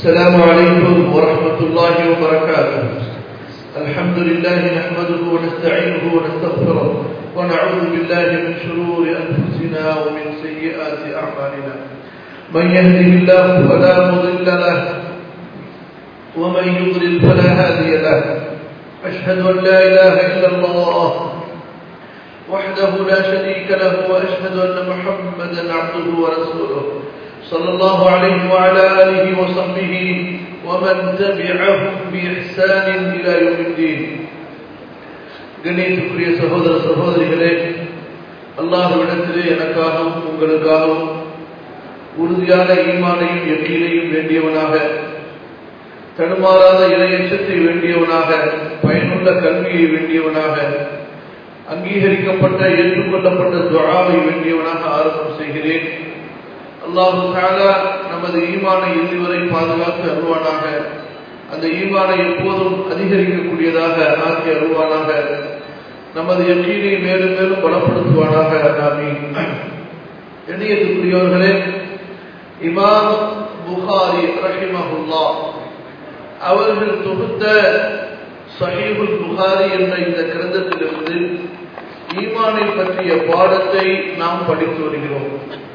السلام عليكم ورحمة الله وبركاته الحمد لله نحمده ونستعينه ونستغفره ونعوذ بالله من شرور أنفسنا ومن سيئات أعمالنا من يهده الله فلا مضل له ومن يضلل فلا هادي له أشهد أن لا إله إلا الله وحده لا شريك له وأشهد أن محمدا عبده ورسوله صلى الله عليه وعلى آله وصحبه ومن تبعهم بإحسان إلى يوم الدين கண்ணியத்துக்குரிய சகோதர சகோதரிகளே அல்லாஹ்விடத்திலே எனக்காகவும் உங்களுக்காகவும் உறுதியான ஈமானையும் எக்கீனையும் வேண்டியவனாக தடுமாறாத இணையச்சத்தை வேண்டியவனாக பயனுள்ள கல்வியை வேண்டியவனாக அங்கீகரிக்கப்பட்ட ஏற்றுக்கொள்ளப்பட்ட துவாவை வேண்டியவனாக ஆரம்பம் செய்கிறேன் அல்லாஹு தாலா நமது ஈமானை இறுதிவரை பாதுகாத்து அருவானாக அந்த ஈமானை எப்போதும் அதிகரிக்கக்கூடியதாக ஆக்கி அருவானாக நமது எக்கீனை மேலும் மேலும் பலப்படுத்துவானாக நாமி எண்ணியத்துக்குரியவர்களே இமாம் புகாரி ரஹிமஹுல்லா அவர்கள் தொகுத்த சஹீபுல் புகாரி என்ற இந்த கிரந்தத்திலிருந்து ஈமானை பற்றிய பாடத்தை நாம் படித்து வருகிறோம்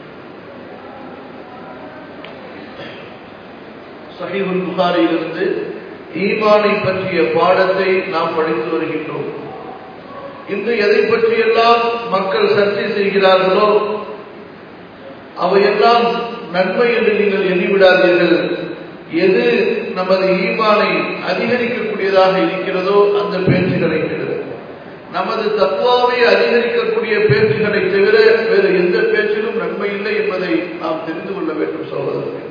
சஹீபுல் புகாரியிலிருந்து ஈமானை பற்றிய பாடத்தை நாம் படித்து வருகின்றோம் இன்று எதை பற்றியெல்லாம் மக்கள் சர்ச்சை செய்கிறார்களோ அவையெல்லாம் நன்மை என்று நீங்கள் எண்ணிவிடாதீர்கள் எது நமது ஈமானை அதிகரிக்கக்கூடியதாக இருக்கிறதோ அந்த பேச்சுகளை தவிர நமது தத்துவாவை அதிகரிக்கக்கூடிய பேச்சுகளை தவிர வேறு எந்த பேச்சிலும் நன்மை இல்லை என்பதை நாம் தெரிந்து கொள்ள வேண்டும் சகோதரர்கள்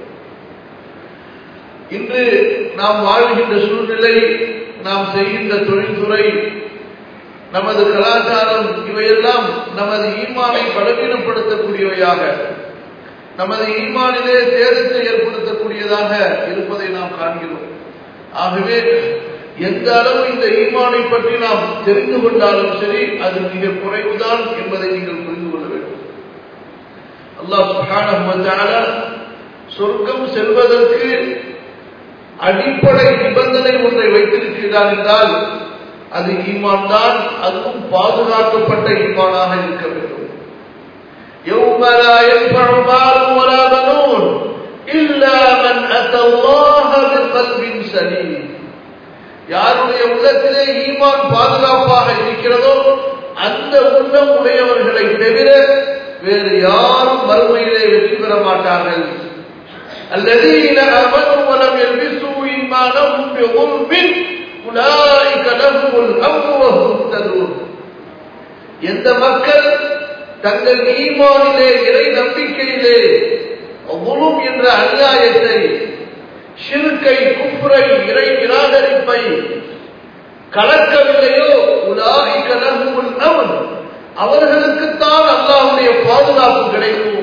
இன்று நாம் வாழ்கின்ற சூழ்நிலை நாம் செய்கின்ற தொழில்துறை நமது கலாச்சாரம் இவையெல்லாம் நமது ஈமானை பலவீனப்படுத்தக்கூடியவையாக நமது ஈமானிலே சேதத்தை ஏற்படுத்தக்கூடியதாக இருப்பதை நாம் காண்கிறோம் ஆகவே எந்த அளவு இந்த ஈமானை பற்றி நாம் தெரிந்து கொண்டாலும் சரி அது மிக குறைவுதான் என்பதை நீங்கள் புரிந்து கொள்ள வேண்டும் அல்லாஹ் சுஹான சொர்க்கம் செல்வதற்கு அடிப்படை நிபந்தனை ஒன்றை வைத்திருக்கிறார் என்றால் அது ஈமான் தான் அதுவும் பாதுகாக்கப்பட்ட ஈமானாக இருக்க வேண்டும் يوم لا ينفع مال ولا بنون إلا من أتى الله بقلب سليم யாருடைய உள்ளத்திலே ஈமான் பாதுகாப்பாக இருக்கிறதோ அந்த உள்ளம் உடையவர்களை தவிர வேறு யாரும் மறுமையிலே வெற்றி பெற மாட்டார்கள் الذين آمنوا ولم يلبسوا إيمانهم بظلم أولئك لهم الأمر وهم مهتدون எந்த மக்கள் தங்கள் ஈமானிலே இறை நம்பிக்கையிலே முழும் என்ற அநியாயத்தை சிறுக்கை குப்புரை இறை நிராகரிப்பை கலக்கவில்லையோ உலாகி கலகுமுல் அவன் அவர்களுக்குத்தான் அல்லாவுடைய பாதுகாப்பு கிடைக்கும்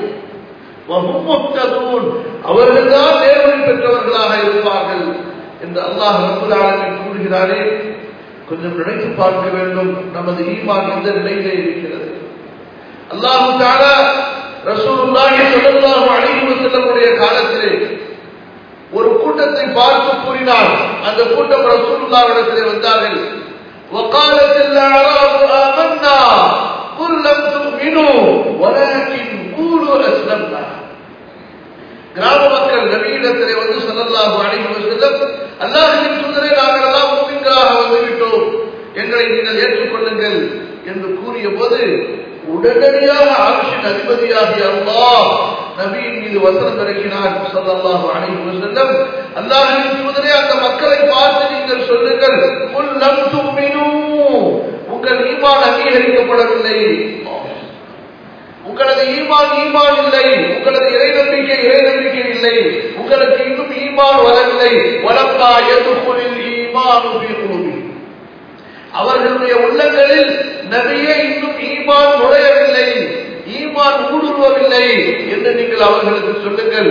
அவர்கள்தான் நேர்வழி பெற்றவர்களாக இருப்பார்கள் என்று அல்லாஹ் ரபுல்லாலமின் கூறுகிறாரே கொஞ்சம் நினைத்து பார்க்க வேண்டும் நமது ஈமான் எந்த நிலையிலே இருக்கிறது அல்லாஹு தாலா ரசூலுல்லாஹி ஸல்லல்லாஹு அலைஹி வஸல்லமுடைய காலத்திலே ஒரு கூட்டத்தை பார்த்து கூறினார் அந்த கூட்டம் ரசூலுல்லாஹிடத்திலே வந்தார்கள் وقالت الأعراب آمنا قل لم تؤمنوا ولكن قولوا أسلمنا கிராம மக்கள் நபியிடத்திலே வந்து சொல்லல்லாஹு அலைஹி வஸல்லம் அல்லாஹ்வின் தூதரே நாங்கள் எல்லாம் மூமின்களாக வந்துவிட்டோம் எங்களை நீங்கள் ஏற்றுக்கொள்ளுங்கள் என்று கூறிய போது உடனடியாக ஆட்சியின் அதிபதியாகிய அல்லாஹ் நபியின் மீது வசனம் இறக்கினார் சொல்லல்லாஹு அலைஹி வஸல்லம் அல்லாஹ்வின் தூதரே அந்த மக்களை பார்த்து நீங்கள் சொல்லுங்கள் குல் லம் துமினு உங்கள் ஈமான் அங்கீகரிக்கப்படவில்லை உங்களது ஈமான் ஈமான் இல்லை உங்களது இறை நம்பிக்கை இறை நம்பிக்கை இல்லை உங்களுக்கு இன்னும் ஈமான் வரவில்லை வளர்த்தா எதுக்குளில் ஈமான் அவர்களுடைய உள்ளங்களில் நிறைய இன்னும் ஈமான் நுழையவில்லை ஈமான் ஊடுருவவில்லை என்று நீங்கள் அவர்களுக்கு சொல்லுங்கள்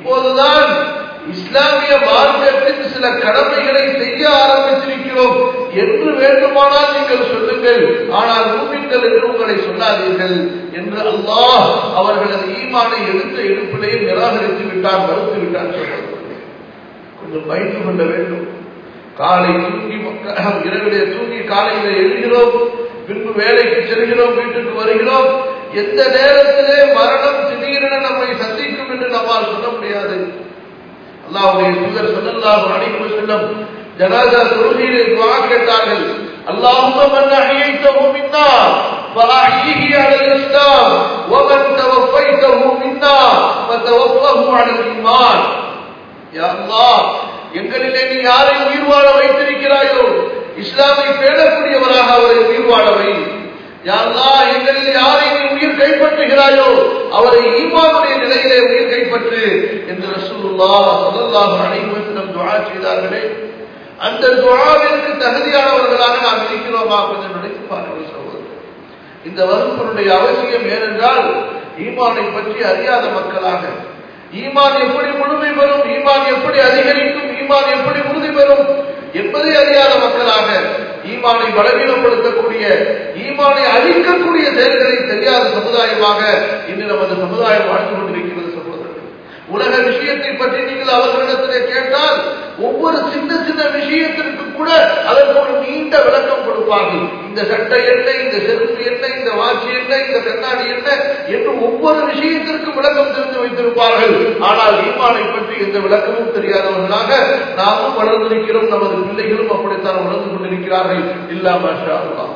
இப்போதுதான் இஸ்லாமிய மார்க்கத்தின் சில கடமைகளை செய்ய ஆரம்பித்திருக்கிறோம் என்று வேண்டுமானால் நீங்கள் சொல்லுங்கள் ஆனால் மூமின்கள் என்று உங்களை சொல்லாதீர்கள் என்று அல்லாஹ் அவர்களது ஈமானை எடுத்த எடுப்பிலேயே நிராகரித்து விட்டார் மறுத்து விட்டார் சொல்றது கொஞ்சம் பயந்து கொள்ள வேண்டும் காலை தூங்கி மக்க- இரவிலே தூங்கி காலையில எழுகிறோம் பின்பு வேலைக்கு செல்கிறோம் வீட்டுக்கு வருகிறோம் எந்த நேரத்திலே மரணம் திடீரென நம்மை சந்திக்கும் என்று நம்மால் சொல்ல முடியாது அல்லாஹ்வுடைய தூதர் ஸல்லல்லாஹு அலைஹி வஸல்லம் ஜனாஸா தொழுகையிலே துஆ கேட்டார்கள் اللهم من أحييته منا فأحيه على الإسلام ومن توفيته منا فتوفه على الإيمان யா அல்லாஹ் எங்களிலே நீ யாரை உயிர் வாழ வைத்திருக்கிறாயோ இஸ்லாமை பேணக்கூடியவராக அவரை உயிர் வாழ வை யா அல்லாஹ் எங்களில் யாரை நீ உயிர் கைப்பற்றுகிறாயோ அவரை ஈமானுடைய நிலையிலே உயிர் கைப்பற்று என்று ரசூலுல்லாஹ் ஸல்லல்லாஹு அலைஹி வஸல்லம் துஆ செய்தார்களே அந்த துஆவிற்கு தகுதியானவர்களாக நாம் இருக்கிறோமா கொஞ்சம் நினைத்து பாருங்கள் சகோதரர் இந்த வகுப்பினுடைய அவசியம் ஏனென்றால் ஈமானை பற்றி அறியாத மக்களாக ஈமான் எப்படி முழுமை பெறும் ஈமான் எப்படி அதிகரிக்கும் ஈமான் எப்படி உறுதி பெறும் என்பதை அறியாத மக்களாக ஈமானை பலவீனப்படுத்தக்கூடிய ஈமானை அழிக்கக்கூடிய செயல்களை தெரியாத சமுதாயமாக இன்று நமது சமுதாயம் வாழ்ந்து கொண்டிருக்கிறது சகோதரர்கள் உலக விஷயத்தை பற்றி நீங்கள் அவர்களிடத்திலே கேட்டால் ஒவ்வொரு சின்ன சின்ன விஷயத்திற்கு கூட அதற்கு ஒரு நீண்ட விளக்கம் கொடுப்பார்கள் இந்த சட்டை என்ன இந்த செருப்பு என்ன இந்த வாட்சி என்ன இந்த கண்ணாடி என்ன என்று ஒவ்வொரு விஷயத்திற்கும் விளக்கம் தெரிந்து வைத்திருப்பார்கள் ஆனால் ஈமானை பற்றி எந்த விளக்கமும் தெரியாதவர்களாக நாமும் வளர்ந்திருக்கிறோம் நமது பிள்ளைகளும் அப்படித்தான் வளர்ந்து கொண்டிருக்கிறார்கள் இல்லா மாஷா அல்லாஹ்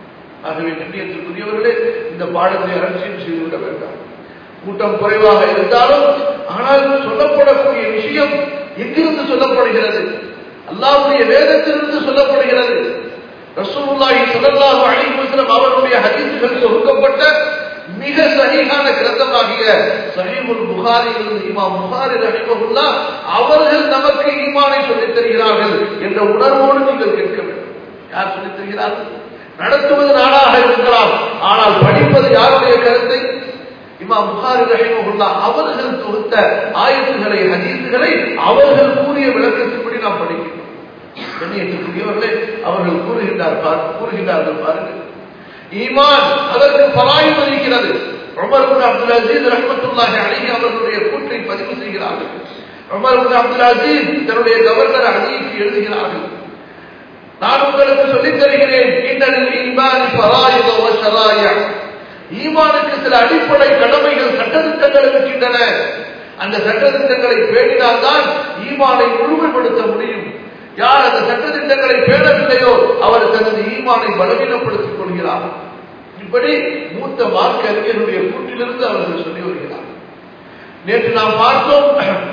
ஆகவே கண்ணியத்திற்குரியவர்களே இந்த பாடத்தை அலட்சியம் செய்துவிட வேண்டாம் கூட்டம் குறைவாக இருந்தாலும் ஆனால் சொல்லப்படக்கூடிய விஷயம் எங்கிருந்து சொல்லப்படுகிறது அல்லாஹ்வுடைய வேதத்திலிருந்து சொல்லப்படுகிறது ரசூலுல்லாஹி ஸல்லல்லாஹு அலைஹி வஸல்லம் அவருடைய ஹதீஸ்கள் தொகுக்கப்பட்ட மிக சஹீஹான கிரந்தமாகிய சஹீஹுல் புகாரியிலிருந்து இமாம் புகாரி ரஹிமஹுல்லாஹ் அவர்கள் நமக்கு ஈமானை சொல்லித் தருகிறார்கள் என்ற உணர்வோடு நீங்கள் கேட்க வேண்டும் யார் சொல்லித் தருகிறார்கள் நடத்துவது நாடாக இருக்கலாம் ஆனால் படிப்பது யாருடைய கருத்தை இமாம் புகாரி ரஹிமஹுல்லா அவர்கள் தொகுத்த ஆயத்துகளை ஹதீசுகளை அவர்கள் கூறிய விளக்கத்தின்படி நாம் படிக்கிறோம் கண்ணியத்துக்குரியவர்களே அவர்கள் கூறுகின்றார் பார் கூறுகின்றார்கள் பாருங்கள் ஈமான் அதற்கு பலாயம் இருக்கிறது உமர் இப்னு அப்துல் அசீஸ் ரஹ்மத்துல்லாஹி அலைஹி அவர்களுடைய கூற்றை பதிவு செய்கிறார்கள் உமர் இப்னு அப்துல் அசீஸ் தன்னுடைய கவர்னர் அலிக்கு எழுதுகிறார்கள் நான் உங்களுக்கு சொல்லித் தருகிறேன் இன்னலில் ஈமான் ஃபராயித வ ஷராய ஈமானுக்கு சில அடிப்படை கடமைகள் சட்டத்திட்டங்கள் இருக்கின்றன அந்த சட்டத்திட்டங்களை பேணினால்தான் ஈமானை முழுமைப்படுத்த முடியும் யார் அந்த சட்டத்திட்டங்களை பேணவில்லையோ அவர் தனது ஈமானை பலவீனப்படுத்திக் கொள்கிறார் இப்படி மூத்த மார்க்க அறிஞருடைய கூட்டிலிருந்து அவர்கள் சொல்லி வருகிறார் நேற்று நாம் பார்த்தோம்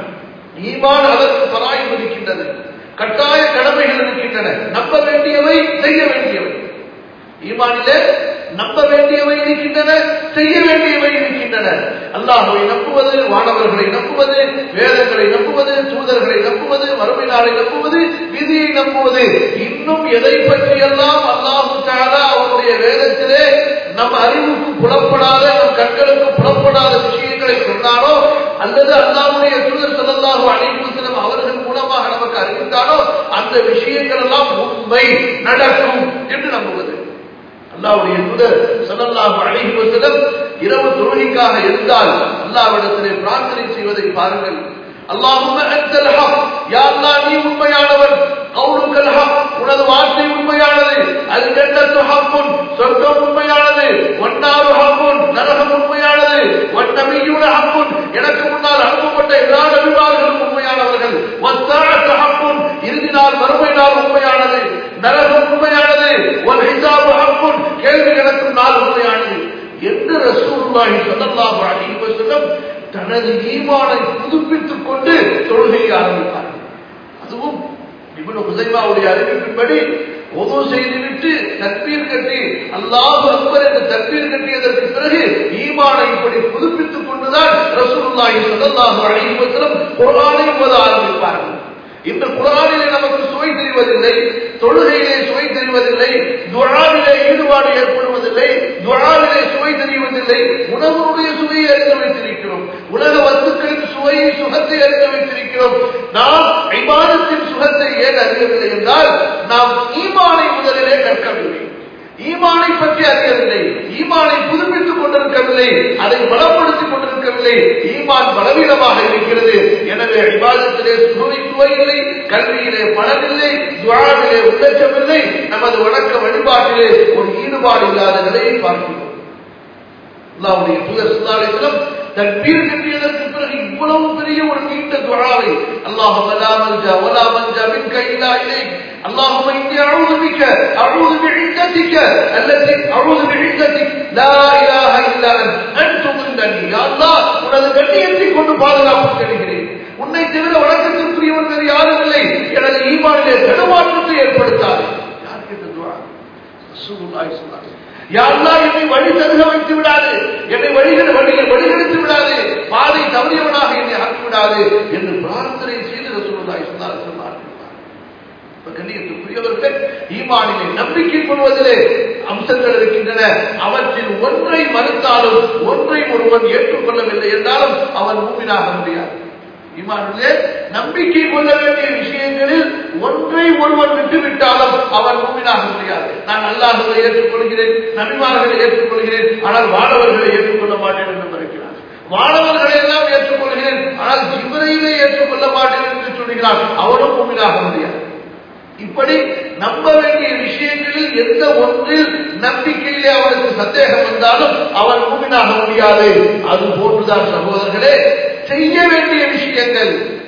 ஈமான் அதற்கு பராயம் இருக்கின்றது கட்டாய கடமைகள் இருக்கின்றன நம்ப வேண்டியவை செய்ய வேண்டியவை ஈமானிலே நம்ப வேண்டியவை இருக்கின்றன செய்ய வேண்டியவை இருக்கின்றன அல்லாஹுவை நம்புவது வானவர்களை நம்புவது வேதங்களை நம்புவது தூதர்களை நம்புவது மறுமை நாளை நம்புவது விதியை நம்புவது இன்னும் எதை பற்றியெல்லாம் அல்லாஹு தாலா அவருடைய வேதத்திலே நம் அறிவுக்கு புலப்படாத நம் கண்களுக்கு புலப்படாத விஷயங்களை சொன்னாரோ அல்லது அல்லாஹ்வுடைய தூதர் ஸல்லல்லாஹு அலைஹி வஸல்லம் அவர்கள் மூலமாக நமக்கு அறிவித்தாரோ அந்த விஷயங்கள் எல்லாம் உண்மை நடக்கும் என்று நம்புவது அல்லாஹ்வுடைய தூதர் ஸல்லல்லாஹு அலைஹி வஸல்லம் இரவு தொழுகைக்காக இருந்தால் அல்லாஹ்விடத்திலே பிரார்த்தனை செய்வதை பாருங்கள் அல்லாஹும்ம அன்தல் ஹக் யா அல்லாஹ் நீ உண்மையானவன் கவுலுக்கல் ஹக் உனது வார்த்தை உண்மையானது அல் ஜன்னத்து ஹக்குன் சொர்க்கம் உண்மையானது வன்னாரு ஹக்குன் நரகம் உண்மையானது வன்னபியூன ஹக்குன் எனக்கு முன்னால் அனுப்பப்பட்ட எல்லா நபிமார்களும் உண்மையானவர்கள் வஸ்ஸாஅத்து ஹக்குன் இறுதி நாள் மறுமை நாள் உண்மையானது நரகம் உண்மையானது வல் ஹிசாபு ஹக்குன் கேள்வி கணக்கும் நாள் உண்மையானது என்று ரசூலுல்லாஹி ஸல்லல்லாஹு அலைஹி வஸல்லம் தனது ஈமானை புதுப்பித்துக் கொண்டு தொழுகையை ஆரம்பித்தார் அதுவும் இவனு ஹுசைமாவுடைய அறிவிப்பின்படி ஒது செய்துவிட்டு தற்பீர் கட்டி அல்லாஹ் அக்பர் என்று தற்பீர் கட்டியதற்கு பிறகு ஈமானை இப்படி புதுப்பித்துக் கொண்டுதான் ரசூலுல்லாஹி ஸல்லல்லாஹு அலைஹி வஸல்லம் குர்ஆனை ஓத ஆரம்பிப்பார்கள் இந்த குரானிலே நமக்கு சுவை தெரிவதில்லை தொழுகையிலே சுவை தெரிவதில்லை துவாவிலே ஈடுபாடு ஏற்படுவதில்லை துவாவிலே சுவை தெரிவதில்லை உணவனுடைய சுவையை அறிந்து வைத்திருக்கிறோம் உலக வஸ்துக்களின் சுவையை சுகத்தை அறிந்து வைத்திருக்கிறோம் நாம் ஐமானத்தின் சுக சுகத்தை ஏன் அறியவில்லை என்றால் நாம் ஈமானை முதலிலே கற்கவில்லை ஈமானை பற்றி அறியவில்லை ஈமானை புதுப்பித்துக் கொண்டிருக்கவில்லை அதை பலப்படுத்திக் கொண்டிருக்கவில்லை ஈமான் பலவீனமாக இருக்கிறது எனவே விவாதத்திலே சுகமித்துவ இல்லை கல்வியிலே பணமில்லை துவாவிலே உள்ளச்சமில்லை நமது வணக்க வழிபாட்டிலே ஒரு ஈடுபாடு இல்லாத நிலையை பார்க்கிறோம் அல்லாவுடைய தூதர் சுல்லாலிசலம் தக்பீர் கட்டியதற்கு பிறகு இவ்வளவு பெரிய ஒரு நீண்ட துவாவை அல்லாஹ் லா மல்ஜா வலா மல்ஜா மின்க இல்லா இலைக் اللهم إني أعوذ بك أعوذ بعزتك التي أعوذ بعزتك لا إله إلا أنت أن تضلني يا الله உனது கண்ணியத்தை கொண்டு பாதுகாப்பு தேடுகிறேன் உன்னை தவிர வணக்கத்திற்குரியவன் வேறு யாரும் இல்லை எனது ஈமானிலே தடுமாற்றத்தை ஏற்படுத்தாது யார் கேட்ட துவா ரசூலுல்லாஹி ஸல்லல்லாஹு அலைஹி யாரெல்லாம் என்னை வழி தருக வைத்து விடாது என்னை வழிகள் வழிகள் வழிகெடுத்து விடாது பாதை தவறியவனாக என்னை ஆக்கி விடாது என்று பிரார்த்தனை செய்து ரசூலுல்லாஹி ஸல்லல்லாஹு அலைஹி வஸல்லம் கண்ணியத்துக்குரியவர்கள் ஈமானிலே நம்பிக்கை கொள்வதிலே அம்சங்கள் இருக்கின்றன அவற்றில் ஒன்றை மறுத்தாலும் ஒன்றை ஒருவன் ஏற்றுக்கொள்ளவில்லை என்றாலும் அவன் மூமினாக முடியாது ஈமானிலே நம்பிக்கை கொள்ள வேண்டிய விஷயங்களில் ஒன்றை ஒருவன் விட்டுவிட்டாலும் அவன் மூமினாக முடியாது நான் அல்லாஹுவை ஏற்றுக்கொள்கிறேன் நபிமார்களை ஏற்றுக்கொள்கிறேன் ஆனால் வாழவர்களை ஏற்றுக்கொள்ள மாட்டேன் என்று மறுக்கிறார் மாணவர்களை எல்லாம் ஏற்றுக்கொள்கிறேன் ஆனால் ஜிவரையிலே ஏற்றுக்கொள்ள மாட்டேன் என்று சொல்கிறான் அவனும் மூமினாக முடியாது இப்படி நம்ப வேண்டிய விஷயங்களில் எந்த ஒன்றில் நம்பிக்கையிலே அவனுக்கு சந்தேகம் வந்தாலும் அவன் மூமினாக முடியாது அது போன்றுதான் சகோதரர்களே செய்ய வேண்டிய விஷயங்கள்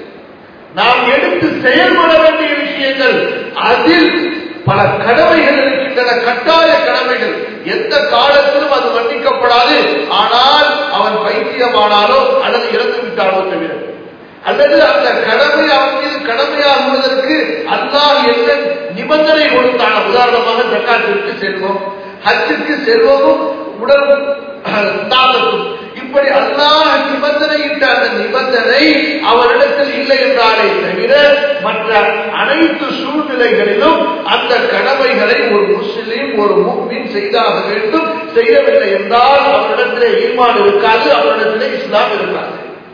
நாம் எடுத்து செயல்பட வேண்டிய விஷயங்கள் அதில் பல கடமைகள் இருக்கின்றன கட்டாய கடமைகள் எந்த காலத்திலும் அது மன்னிக்கப்படாது ஆனால் அவன் பைத்தியமானாலோ அல்லது இறந்து விட்டாலோ தவிர அல்லது அந்த கடமை அவன் மீது கடமையாகுவதற்கு அல்லாஹ் என்ன நிபந்தனை கொடுத்தான உதாரணமாக ஜக்காத்திற்கு செல்வம் ஹஜ்ஜுக்கு செல்வமும் உடல் தாக்கத்தும் இப்படி அல்லாஹ் நிபந்தனையிட்ட அந்த நிபந்தனை அவரிடத்தில் இல்லை என்றாலே தவிர மற்ற அனைத்து சூழ்நிலைகளிலும் அந்த கடமைகளை ஒரு முஸ்லிம் ஒரு முக்மின் செய்தாக வேண்டும் செய்யவில்லை என்றால் அவரிடத்திலே ஈமான் இருக்காது அவரிடத்திலே இஸ்லாம் இருக்காது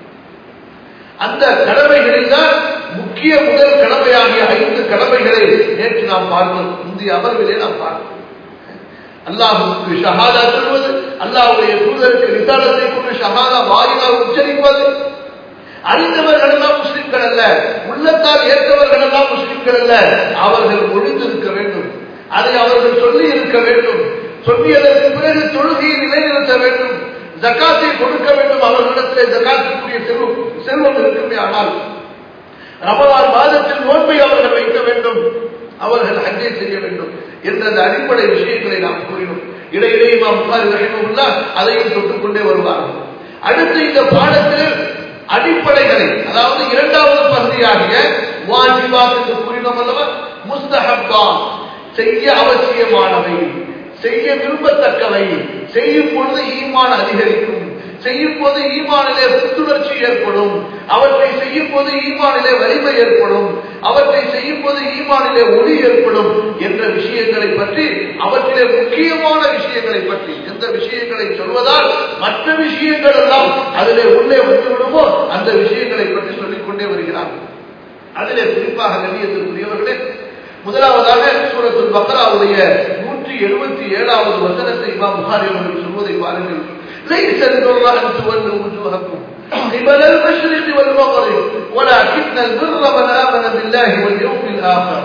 அந்த கடமைகளில் தான் முக்கிய முதல் கடமையாகிய ஐந்து கடமைகளை நேற்று நாம் பார்த்தோம் இந்திய அமர்விலே நாம் பார்த்தோம் அல்லாஹுக்கு ஷஹாதா சொல்வது அல்லாஹுடைய தூதருக்கு நிசாலத்தை கொண்டு ஷஹாதா வாயிலால் உச்சரிப்பது அறிந்தவர்கள் எல்லாம் முஸ்லிம்கள் அல்ல உள்ளத்தால் ஏற்றவர்கள் எல்லாம் முஸ்லிம்கள் அல்ல அவர்கள் ஒழிந்திருக்க வேண்டும் அதை அவர்கள் சொல்லி இருக்க வேண்டும் சொல்லியதற்கு பிறகு தொழுகையை நிலைநிறுத்த வேண்டும் ஜக்காத்தை கொடுக்க வேண்டும் அவர்களிடத்திலே ஜக்காத்துக்குரிய செல்வம் செல்வம் இருக்குமே ஆனால் ரமலான் மாதத்தில் நோன்பை அவர்கள் வைக்க வேண்டும் அவர்கள் ஹஜ்ஜை செய்ய வேண்டும் என்ற அந்த அடிப்படை விஷயங்களை நாம் கூறினோம் இடையிடையே நாம் ரஹிமகுல்லா அதையும் தொட்டுக்கொண்டே வருவார்கள் அடுத்து இந்த பாடத்தில் அடிப்படைகளை அதாவது இரண்டாவது பகுதியாகிய வாஜிபா என்று கூறினோம் அல்லவா முஸ்தஹப்பா செய்ய அவசியமானவை செய்ய விரும்பத்தக்கவை செய்யும் பொழுது ஈமான் அதிகரிக்கும் செய்யும் போது ஈமானிலே புத்துணர்ச்சி ஏற்படும் அவற்றை செய்யும் போது ஈமானிலே வலிமை ஏற்படும் அவற்றை செய்யும் போது ஈமானிலே ஒளி ஏற்படும் என்ற விஷயங்களை பற்றி அவற்றிலே முக்கியமான விஷயங்களை பற்றி எந்த விஷயங்களை சொல்வதால் மற்ற விஷயங்கள் எல்லாம் அதிலே உள்ளே வந்துவிடுமோ அந்த விஷயங்களை பற்றி சொல்லிக்கொண்டே வருகிறார் அதிலே குறிப்பாக கண்ணியத்திற்குரியவர்களே முதலாவதாக சூரத்துல் பக்ராவுடைய நூற்றி எழுபத்தி ஏழாவது வசனத்தை இமாம் புகாரி அவர்கள் சொல்வதை பாருங்கள் ليس البر أن تولوا وجوهكم قبل المشرق والمغرب ولكن البر من آمن بالله واليوم الآخر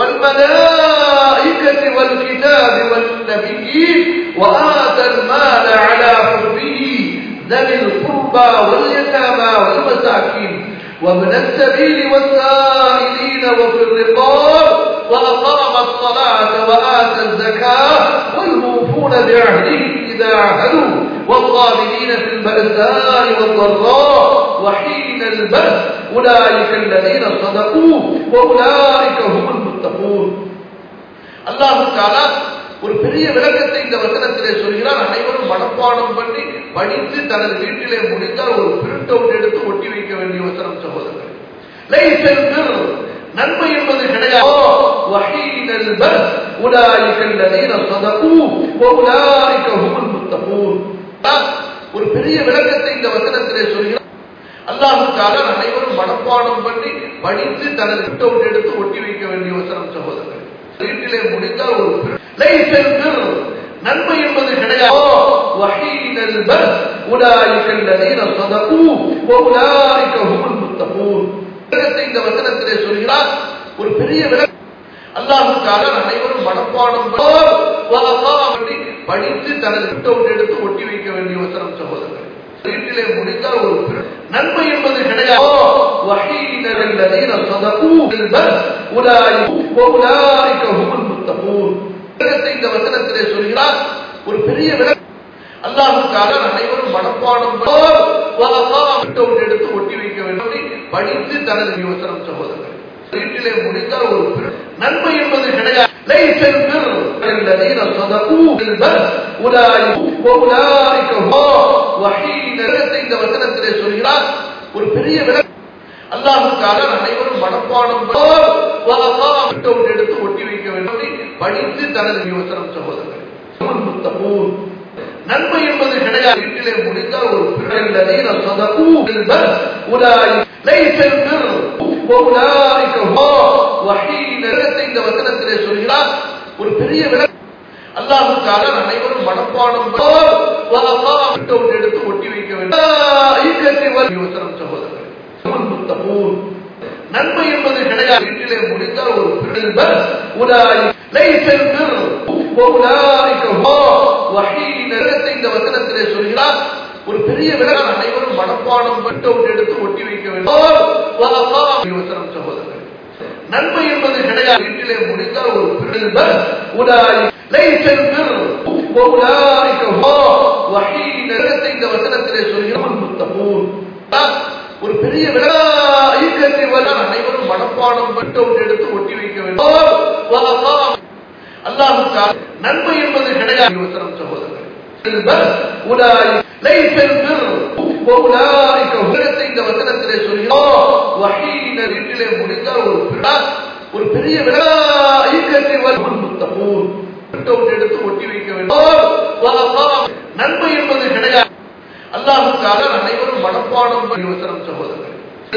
والملائكة والكتاب والنبيين وآتى المال على حبه ذوي القربى واليتامى والمساكين وابن السبيل والسائلين وفي الرقاب وأقام الصلاة وآتى الزكاة والموفون بعهدهم إذا عهدوا والصابرين في البأساء والضراء وحين البأس أولئك الذين صدقوا وأولئك هم المتقون الله تعالى ஒரு பெரிய விளக்கத்தை இந்த வசனத்திலே சொல்கிறார் அனைவரும் மனப்பாடம் பண்ணி படித்து தனது வீட்டிலே முடிந்தால் ஒரு பிரிண்ட் அவுட் எடுத்து ஒட்டி வைக்க வேண்டிய வசனம் சகோதரர்கள் நன்மை என்பது கிடையாது ஒரு பெரிய விளக்கத்தை இந்த வசனத்திலே சொல்கிறார் அல்லாஹு அனைவரும் மனப்பாடம் பண்ணி படித்து தனது விட்டவுட் எடுத்து ஒட்டி வைக்க வேண்டிய வசனம் சகோதரர்கள் வீட்டிலே முடிந்தால் ஒரு லைசல் பிர் நன்மை என்பது கிடையாது வஹீனல் பர் உலாயிகல் லதீன ஸதகு வ உலாயிக ஹுமுல் முத்தகூன் இந்த வசனத்திலே சொல்கிறார் ஒரு பெரிய விளக்கம் அல்லாஹுக்காக அனைவரும் மனப்பாடம் படித்து தனது விட்டவுட் எடுத்து ஒட்டி வைக்க வேண்டிய வசனம் சகோதரர்கள் வீட்டிலே முடிந்தால் ஒரு நன்மை என்பது கிடையாது இந்த வசனத்திலே சொல்கிறார் ஒரு பெரிய விளக்கம் அல்லாஹுக்காக அனைவரும் மனப்பாடம் விட்டவுட் எடுத்து ஒட்டி வைக்க வேண்டும் படித்து தனது வசனம் சகோதரர்கள் வீட்டிலே முடிந்தால் ஒரு நன்மை என்பது கிடையாது ليس البر الذين صدقوا بالبر أولئك وأولئك هم وحين இந்த வசனத்திலே சொல்கிறார் ஒரு பெரிய விளக்கம் அல்லாஹுக்காக அனைவரும் மனப்பாடம் விட்டவுட் எடுத்து ஒட்டி வைக்க வேண்டும் படித்து தனது வசனம் சகோதரர்கள் முத்தகூன் நன்மை என்பது கிடையாது வீட்டிலே முடிந்தால் ஒரு الذين صدقوا بالبر أولئك ليس البر وأولئك هم وحين இந்த வசனத்திலே சொல்கிறார் ஒரு பெரிய விளக்கம் அல்லாஹுக்காக அனைவரும் மனப்பாடம் விட்டவுட் எடுத்து ஒட்டி வைக்க வேண்டும் வசனம் சகோதரர்கள் முத்தகூன் நன்மை என்பது கிடையாது வீட்டிலே முடிந்தால் ஒரு லைசல் பிர் وأولئك هم وحين இந்த வசனத்திலே சொல்கிறார் ஒரு பெரிய விளக்கம் அனைவரும் மனப்பாடம் விட்டவுட் எடுத்து ஒட்டி வைக்க வேண்டும் வசனம் சகோதரர்கள் நன்மை என்பது கிடையாது வீட்டிலே முடிந்தால் ஒரு உடாய் லைசல் பிர் وأولئك هم وحين இந்த வசனத்திலே சொல்கிறார் முத்தகூன் ஒரு பெரிய ஐக்கத்தை அனைவரும் மனப்பாடம் விட்டவுட் எடுத்து ஒட்டி வைக்க வேண்டும் அல்லாஹுக்காக நன்மை என்பது கிடையாது வசனம் சகோதரர்கள் இந்த வசனத்திலே சொல்கிறோம் வீட்டிலே முடிந்தால் ஒரு ஒரு பெரிய ஐக்கத்தை முத்தகூன் எடுத்து ஒட்டி வைக்க வேண்டும் நன்மை என்பது கிடையாது அல்லாஹுக்காக அனைவரும் மனப்பாடம் வசனம் சகோதரர்கள்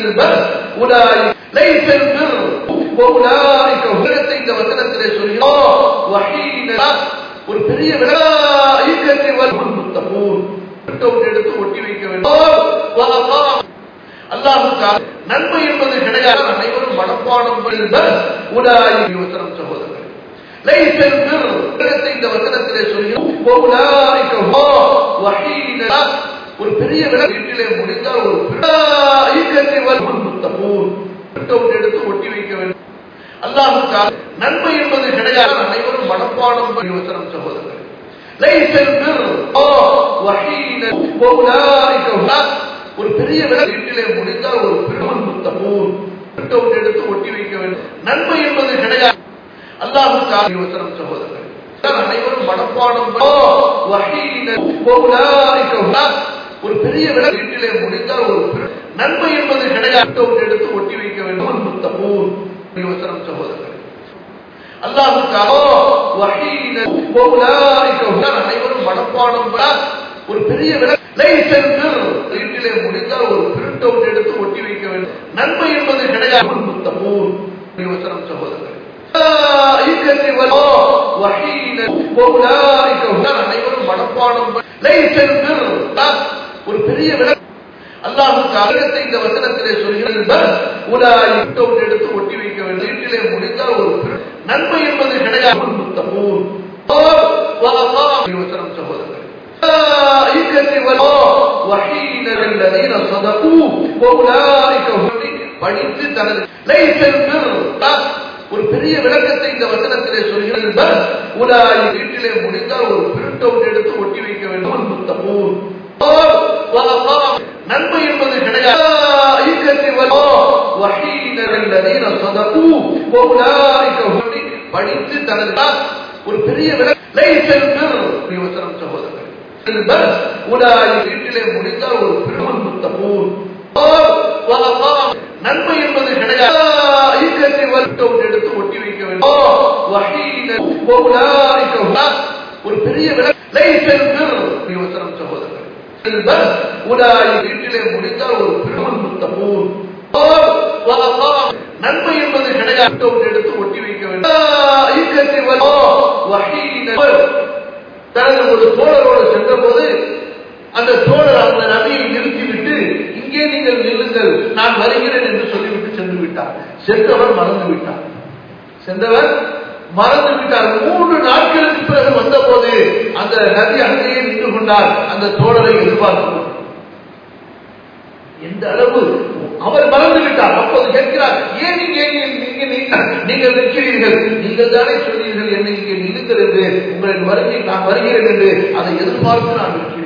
இந்த வசனத்திலே சொல்கிறோம் ஒரு பெரிய ஐக்கத்தை முத்தகூன் எடுத்து ஒட்டி வைக்க வேண்டும் அல்லாஹுக்காக நன்மை என்பது கிடையாது அனைவரும் மனப்பாடம் உடாய் வசனம் சகோதரர்கள் இந்த வசனத்திலே சொல்கிறோம் ஒரு பெரிய வீட்டிலே முடிந்தால் ஒரு ஐக்கத்தை முத்தகூன் எடுத்து ஒட்டி வைக்க வேண்டும் அல்லாஹுக்காக நன்மை என்பது கிடையாது அனைவரும் மனப்பாடம் வசனம் சகோதரர்கள் ஒரு பெரிய வீட்டிலே முடிந்தால் ஒரு முத்தகூன் எடுத்து ஒட்டி வைக்க வேண்டும் நன்மை என்பது கிடையாது அல்லாஹுக்காக வசனம் சகோதரர்கள் அனைவரும் மனப்பாடம் ஒரு பெரிய வீட்டிலே முடிந்தால் ஒரு நன்மை என்பது கிடையாது எடுத்து ஒட்டி வைக்க வேண்டும் முத்தகூன் வசனம் சகோதரர்கள் அல்லாஹுக்காக அனைவரும் மனப்பாடம் ஒரு பெரிய வீட்டிலே முடிந்தால் ஒரு பிரிண்ட் அவுட் எடுத்து ஒட்டி வைக்க வேண்டும் நன்மை என்பது கிடையாது முத்தகூன் வசனம் சகோதரர்கள் அனைவரும் மனப்பாடம் ஒரு பெரிய அல்லாஹுக்காக இந்த வசனத்திலே சொல்கிறது எடுத்து ஒட்டி வைக்க வேண்டும் வீட்டிலே முடிந்தால் ஒரு நன்மை என்பது கிடையாது முத்தகூன் வசனம் சகோதரர்கள் படித்து தனது ஒரு பெரிய விளக்கத்தை இந்த வசனத்திலே சொல்கிறது உடாய் வீட்டிலே முடிந்தால் ஒரு பிரிண்ட் அவுட் எடுத்து ஒட்டி வைக்க வேண்டும் முத்தகூன் நன்மை என்பது கிடையாது படித்து தனது ஒரு பெரிய வசனம் சகோதரர்கள் உடாய் வீட்டிலே முடிந்தால் ஒரு பெரும் முத்தகூன் நன்மை என்பது கிடையாது எடுத்து ஒட்டி வைக்க வேண்டும் ஒரு பெரிய வசனம் சகோதரர்கள் உடாய் வீட்டிலே முடிந்தால் ஒரு பெரும் முத்தகூன் நீங்கள் நில்லுங்கள் நான் வருகிறேன் என்று சொல்லிவிட்டு சென்று விட்டார் சென்றவர் மறந்து விட்டார் சென்றவர் மறந்து விட்டார் மூன்று நாட்களுக்கு பிறகு வந்தபோது அந்த நதி அங்கேயே நின்று கொண்டார் அந்த தோழரை எதிர்பார்த்து எந்த அளவு அவர் மறந்து விட்டார் அப்போது கேட்கிறார் ஏன் நீங்க நீங்க நீங்கள் நிற்கிறீர்கள் நீங்கள் தானே சொன்னீர்கள் என்னை இங்கே நில்லுங்கள் என்று உங்களின் வருகை நான் வருகிறேன் என்று அதை எதிர்பார்த்து நான் இருக்கிறேன்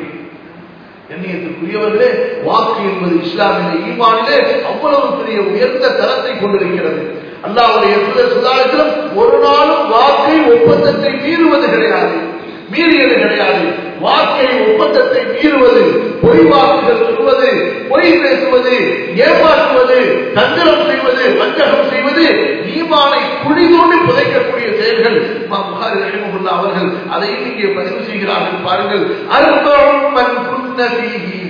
எண்ணியத்துக்குரியவர்களே வாக்கு என்பது இஸ்லாமிய ஈமானிலே அவ்வளவு பெரிய உயர்ந்த தரத்தை கொண்டிருக்கிறது அல்லாவுடைய சுதாரத்திலும் ஒரு நாளும் வாக்கை ஒப்பந்தத்தை மீறுவது கிடையாது மீறியது கிடையாது வாக்கை ஒப்பந்தத்தை மீறுவது பொய் வாக்குகள் சொல்வது பொய் பேசுவது ஏமாற்றுவது தந்திரம் செய்வது வஞ்சகம் செய்வது ஈமானை குழி தோண்டி புதைக்கக்கூடிய செயல்கள் புகாரி ரஹிமகுல்லா அவர்கள் அதை இங்கே பதிவு செய்கிறார்கள் பாருங்கள் அருபம் மன் குன்ன ஃபீஹி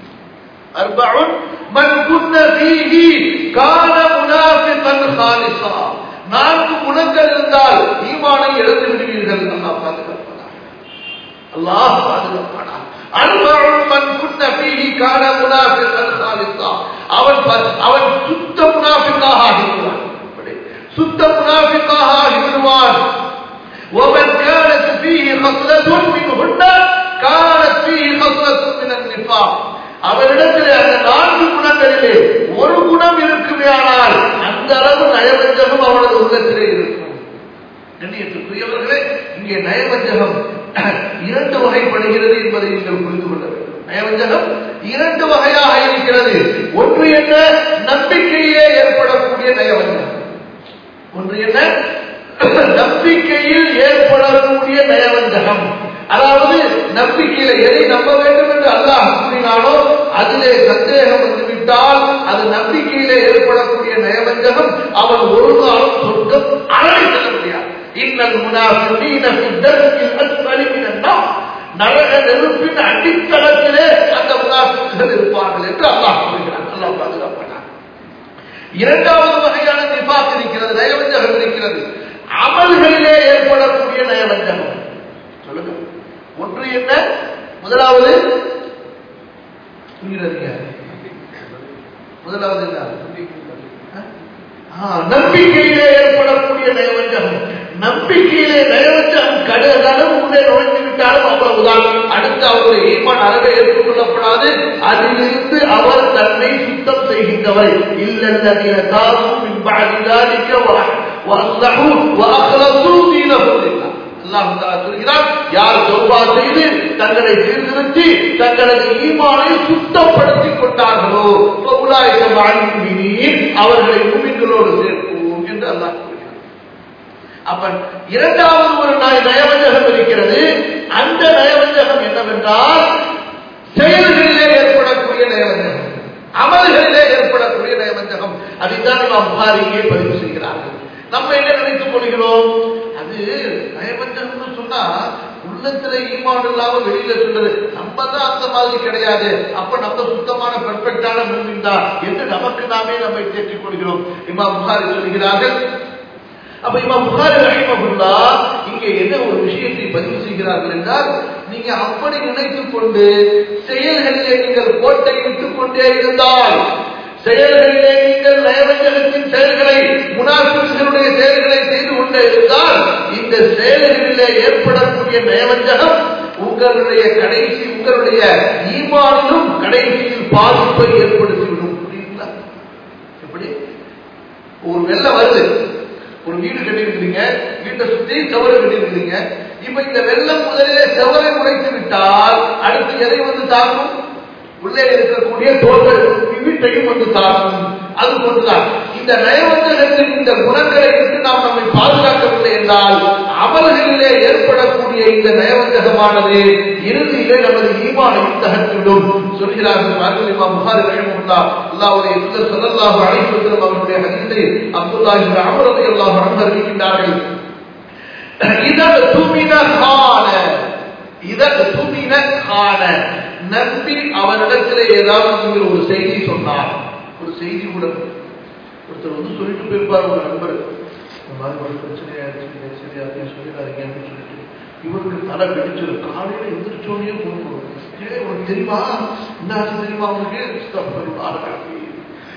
அர்பஉன் மன் குன்ன ஃபீஹி கான முனாஃபிகன் ஹாலிஸா நான்கு குணங்கள் இருந்தால் ஈமானை இழந்து விடுவீர்கள் அல்லாஹ் பாதுகாப்பானார் அல்லாஹ் பாதுகாப்பானார் அர்பஉன் மன் குன்ன ஃபீஹி கான முனாஃபிகன் ஹாலிஸா அவன் அவன் சுத்த முனாஃபிக்காக ஆகிவிடுவான் சுத்த முனாஃபிக்காக ஆகிவிடுவான் ومن كانت فيه خصلة منهن كانت فيه خصلة من النفاق அவரிடத்திலே அந்த நான்கு குணங்களிலே ஒரு குணம் இருக்குமே ஆனால் அந்த அளவு நயவஞ்சகம் அவனது உள்ளத்திலே இருக்கும் கண்ணியத்துக்குரியவர்களே இங்கே நயவஞ்சகம் இரண்டு வகைப்படுகிறது என்பதை நீங்கள் புரிந்து கொள்ள வேண்டும் நயவஞ்சகம் இரண்டு வகையாக இருக்கிறது ஒன்று என்ன நம்பிக்கையிலே ஏற்படக்கூடிய நயவஞ்சகம் ஒன்று என்ன நம்பிக்கையில் ஏற்படக்கூடிய நயவஞ்சகம் அதாவது நம்பிக்கையில எதை நம்ப வேண்டும் என்று அல்லாஹ் கூறினாலோ அதிலே சந்தேகம் வந்துவிட்டால் அது நம்பிக்கையிலே ஏற்படக்கூடிய நயவஞ்சகம் அவன் ஒரு நாளும் சொர்க்கம் அறவை செல்ல முடியாது இன்னல் முனாஃபிகீன ஃபி தர்கில் அஸ்ஃபலி மினன் நார் நரக நெருப்பின் அடித்தளத்திலே அந்த முனாஃபிக்குகள் இருப்பார்கள் என்று அல்லாஹ் கூறுகிறான் அல்லாஹ் பாதுகாப்பானார் இரண்டாவது வகையான நிபாக் இருக்கிறது நயவஞ்சகம் இருக்கிறது அமல்களிலே ஏற்படக்கூடிய நயவஞ்சகம் சொல்லுங்க ஒன்று என்ன முதலாவது புரிகிறதுங்க முதலாவது என்ன நம்பிக்கையிலே ஏற்படக்கூடிய நயவஞ்சகம் நம்பிக்கையிலே நயவஞ்சகம் கடலும் உள்ளே நுழைந்து விட்டாலும் அவ்வளவுதான் அடுத்து அவருடைய ஈமான் அறவே ஏற்றுக்கொள்ளப்படாது அதிலிருந்து அவர் தன்னை சுத்தம் செய்கின்றவர் இல்லல்லதீன தாவும் மின் பஅதி ذلك وأصلحوا وأخلصوا دينه لله அல்லாஹ் சொல்கிறார் யார் தௌபா செய்து தங்களை சீர்திருத்தி தங்களது ஈமானை சுத்தப்படுத்திக் கொண்டார்களோ அவர்களை மூமிங்களோடு சேர்ப்போம் என்று அல்லாஹ் அப்ப இரண்டாவது ஒரு நயவஞ்சகம் இருக்கிறது அந்த நயவஞ்சகம் என்னவென்றால் செயல்களிலே ஏற்படக்கூடிய நயவஞ்சகம் அமல்களிலே ஏற்படக்கூடிய நயவஞ்சகம் அதைத்தான் இமாம் புகாரியே பதிவு செய்கிறார்கள் நம்ம என்ன நினைத்துக் கொள்கிறோம் அது நயவஞ்சகம்னு சொன்னா உள்ளத்துல ஈமான் இல்லாம வெளியில சொல்றது நம்ம தான் அந்த மாதிரி கிடையாது அப்ப நம்ம சுத்தமான பெர்ஃபெக்டான மூமின் தான் என்று நமக்கு நாமே நம்மை தேற்றிக் கொள்கிறோம் இமாம் புகாரி சொல்கிறார்கள் அப்ப இமாம் புகாரி ரஹிமகுல்லா இங்கே என்ன ஒரு விஷயத்தை பதிவு செய்கிறார்கள் என்றால் நீங்க அப்படி நினைத்துக் கொண்டு செயல்களிலே நீங்கள் கோட்டை விட்டுக் கொண்டே இருந்தால் செயல்களிலே நீங்கள் நயவஞ்சகத்தின் செயல்களை முனாஃபிகளுடைய செயல்களை செய்து கொண்டே இருந்தால் இந்த செயல்களிலே ஏற்படக்கூடிய நயவஞ்சகம் உங்களுடைய கடைசி உங்களுடைய ஈமானிலும் கடைசியில் பாதிப்பை ஏற்படுத்திவிடும் புரியுங்களா எப்படி ஒரு வெள்ளம் வருது ஒரு வீடு கட்டியிருக்கிறீங்க வீட்டை சுத்தி செவரு கட்டியிருக்கிறீங்க இப்ப இந்த வெள்ளம் முதலிலே செவரை உடைத்து விட்டால் அடுத்து எதை வந்து தாக்கும் உள்ளே இருக்கக்கூடிய தோட்டல் வீட்டையும் வந்து தாக்கும் அது போன்றுதான் இந்த நயவஞ்சகத்தின் இந்த குணங்களை விட்டு நாம் நம்மை பாதுகாக்கவில்லை என்றால் அமல்களிலே ஏற்படக்கூடிய இந்த நயவஞ்சகமானது இறுதியிலே நமது ஈமானையும் தகர்த்துவிடும் சொல்கிறார்கள் பாருங்கள் இமாம் புகாரி ரஹிமஹுல்லா அல்லாஹ்வுடைய தூதர் ஸல்லல்லாஹு அலைஹி வஸல்லம் அவருடைய ஹதீஸை அப்துல்லாஹ் இப்னு அம்ர் ரலியல்லாஹு அன்ஹு அறிவிக்கின்றார்கள் இதர் துமின கான இதர் துமின கான நம்பி அவனிடத்தில் ஏதாவது நீங்கள் ஒரு செய்தி சொன்னார் ஒரு செய்தி கூட ஒருத்தர் வந்து சொல்லிட்டு போயிருப்பார் ஒரு நண்பர் இந்த மாதிரி ஒரு பிரச்சனையாயிருச்சு சரி அப்படின்னு சொல்லிடாதீங்க அப்படின்னு சொல்லிட்டு இவருக்கு தலை வெடிச்சிரு காலையில எந்திரிச்சோடனே போன் பண்ணுவோம் உனக்கு தெரியுமா என்னாச்சு தெரியுமா அவனுக்கு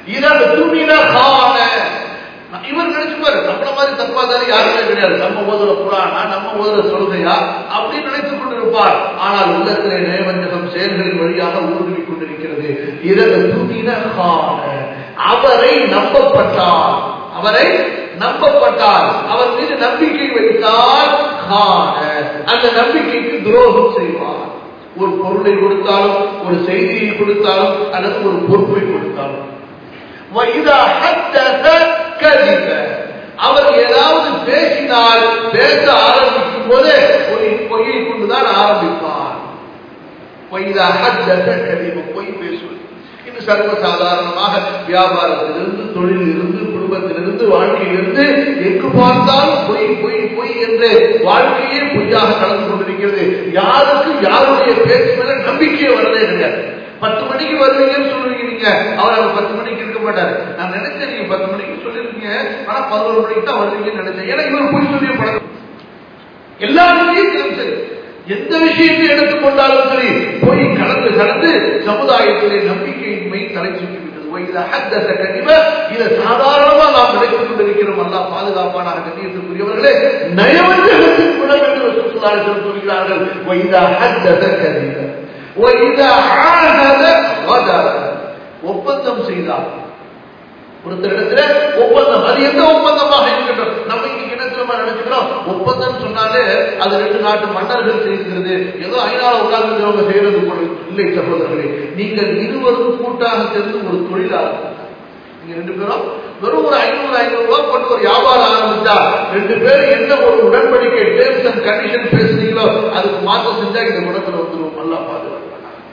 இதன் துணின காண இவர் நினைச்சுப்பாரு நம்மள மாதிரி தப்பாதாரி யாருமே கிடையாது நம்ம ஓதுற புறானா நம்ம ஓதுற சொல்கையா அப்படின்னு நினைத்துக் கொண்டிருப்பார் ஆனால் உள்ளத்திலே நயவஞ்சகம் செயல்களின் வழியாக ஊடுருவிக் கொண்டிருக்கிறது இதன் துணின காண அவரை நம்பப்பட்டார் அவரை நம்பப்பட்டார் அவர் மீது நம்பிக்கை வைத்தால் காண அந்த நம்பிக்கைக்கு துரோகம் செய்வார் ஒரு பொருளை கொடுத்தாலும் ஒரு செய்தியை கொடுத்தாலும் அல்லது ஒரு பொறுப்பை கொடுத்தாலும் وَإِذَا حَدَّثَ كَذِبَ அவர் ஏதாவது பேசினால் பேச ஆரம்பிக்கும் போது பொய் பொய்யை கொண்டுதான் ஆரம்பிப்பார் وَإِذَا حَدَّثَ كَذِبَ பொய் பேசுவது இது சர்வசாதாரணமாக வியாபாரத்திலிருந்து தொழிலிருந்து குடும்பத்திலிருந்து வாழ்க்கையிலிருந்து எங்கு பார்த்தாலும் பொய் பொய் பொய் என்று வாழ்க்கையே பொய்யாக கலந்து கொண்டிருக்கிறது யாருக்கும் யாருடைய பேச்சு மேல நம்பிக்கையே வரதே கிடையாது பத்து மணிக்கு வருவீங்கன்னு சொல்லுவீங்க நீங்க அவர் அவர் பத்து மணிக்கு இருக்க மாட்டாரு நான் நினைச்சேன் நீங்க பத்து மணிக்கு சொல்லிருக்கீங்க ஆனா பதினோரு மணிக்கு தான் வருவீங்கன்னு நினைச்சேன் ஏன்னா இவர் பொய் சொல்லிய பழக்கம் எல்லா விஷயத்திலும் சரி எந்த விஷயத்தை எடுத்துக்கொண்டாலும் சரி பொய் கலந்து கலந்து சமுதாயத்திலே நம்பிக்கையின்மை தலை சுற்றிவிட்டது வயது ஹத்தச கனிம இதை சாதாரணமா நாம் நினைத்துக் கொண்டிருக்கிறோம் அல்லா பாதுகாப்பானாக கண்ணியத்துக்குரியவர்களே நயவஞ்சகத்தின் குணம் என்று சுற்றுலாளர்கள் சொல்கிறார்கள் வயது ஹத்தச கனிம وَإِذَا عَاهَدَ غَدَرَ ஒப்பந்தம் செய்தார் ஒருத்தரிடத்துல ஒப்பந்தம் அது எந்த ஒப்பந்தமாக இருக்கட்டும் நம்ம இன்னைக்கு என்ன திரும்ப நினைச்சுக்கிறோம் ஒப்பந்தம் சொன்னாலே அது ரெண்டு நாட்டு மன்னர்கள் செய்கிறது ஏதோ ஐநாள் உட்கார்ந்து செய்யறது போல இல்லை சகோதரர்களே நீங்கள் இருவரும் கூட்டாக சேர்ந்து ஒரு தொழிலாளர் நீங்க ரெண்டு பேரும் வெறும் ஒரு ஐநூறு ஐநூறு ரூபாய் போட்டு ஒரு வியாபாரம் ஆரம்பிச்சா ரெண்டு பேரும் என்ன ஒரு உடன்படிக்கை டேர்ம்ஸ் அண்ட் கண்டிஷன் பேசுறீங்களோ அதுக்கு மாற்றம் செஞ்சா இந்த குணத்துல வந்துடும் நல்லா பாதுகாப்பாங்க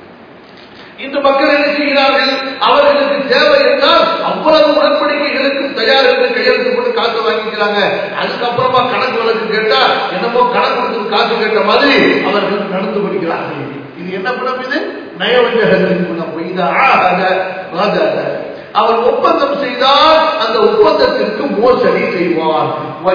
இந்த மக்கள் என்ன செய்கிறார்கள் அவர்களுக்கு தேவை என்றால் அவ்வளவு உடன்படிக்கைகளுக்கு தயார் என்று கையெழுத்து போட்டு காசு வாங்கிக்கிறாங்க அதுக்கப்புறமா கணக்கு வழக்கு கேட்டா என்னமோ கணக்கு கொடுத்து காசு கேட்ட மாதிரி அவர்கள் நடந்து கொள்கிறார்கள் இது என்ன குணம் இது நயவஞ்சகத்தின் குணம் அவர் ஒப்பந்தம் செய்தால் அந்த ஒப்பந்தத்திற்கு மோசடி செய்வார்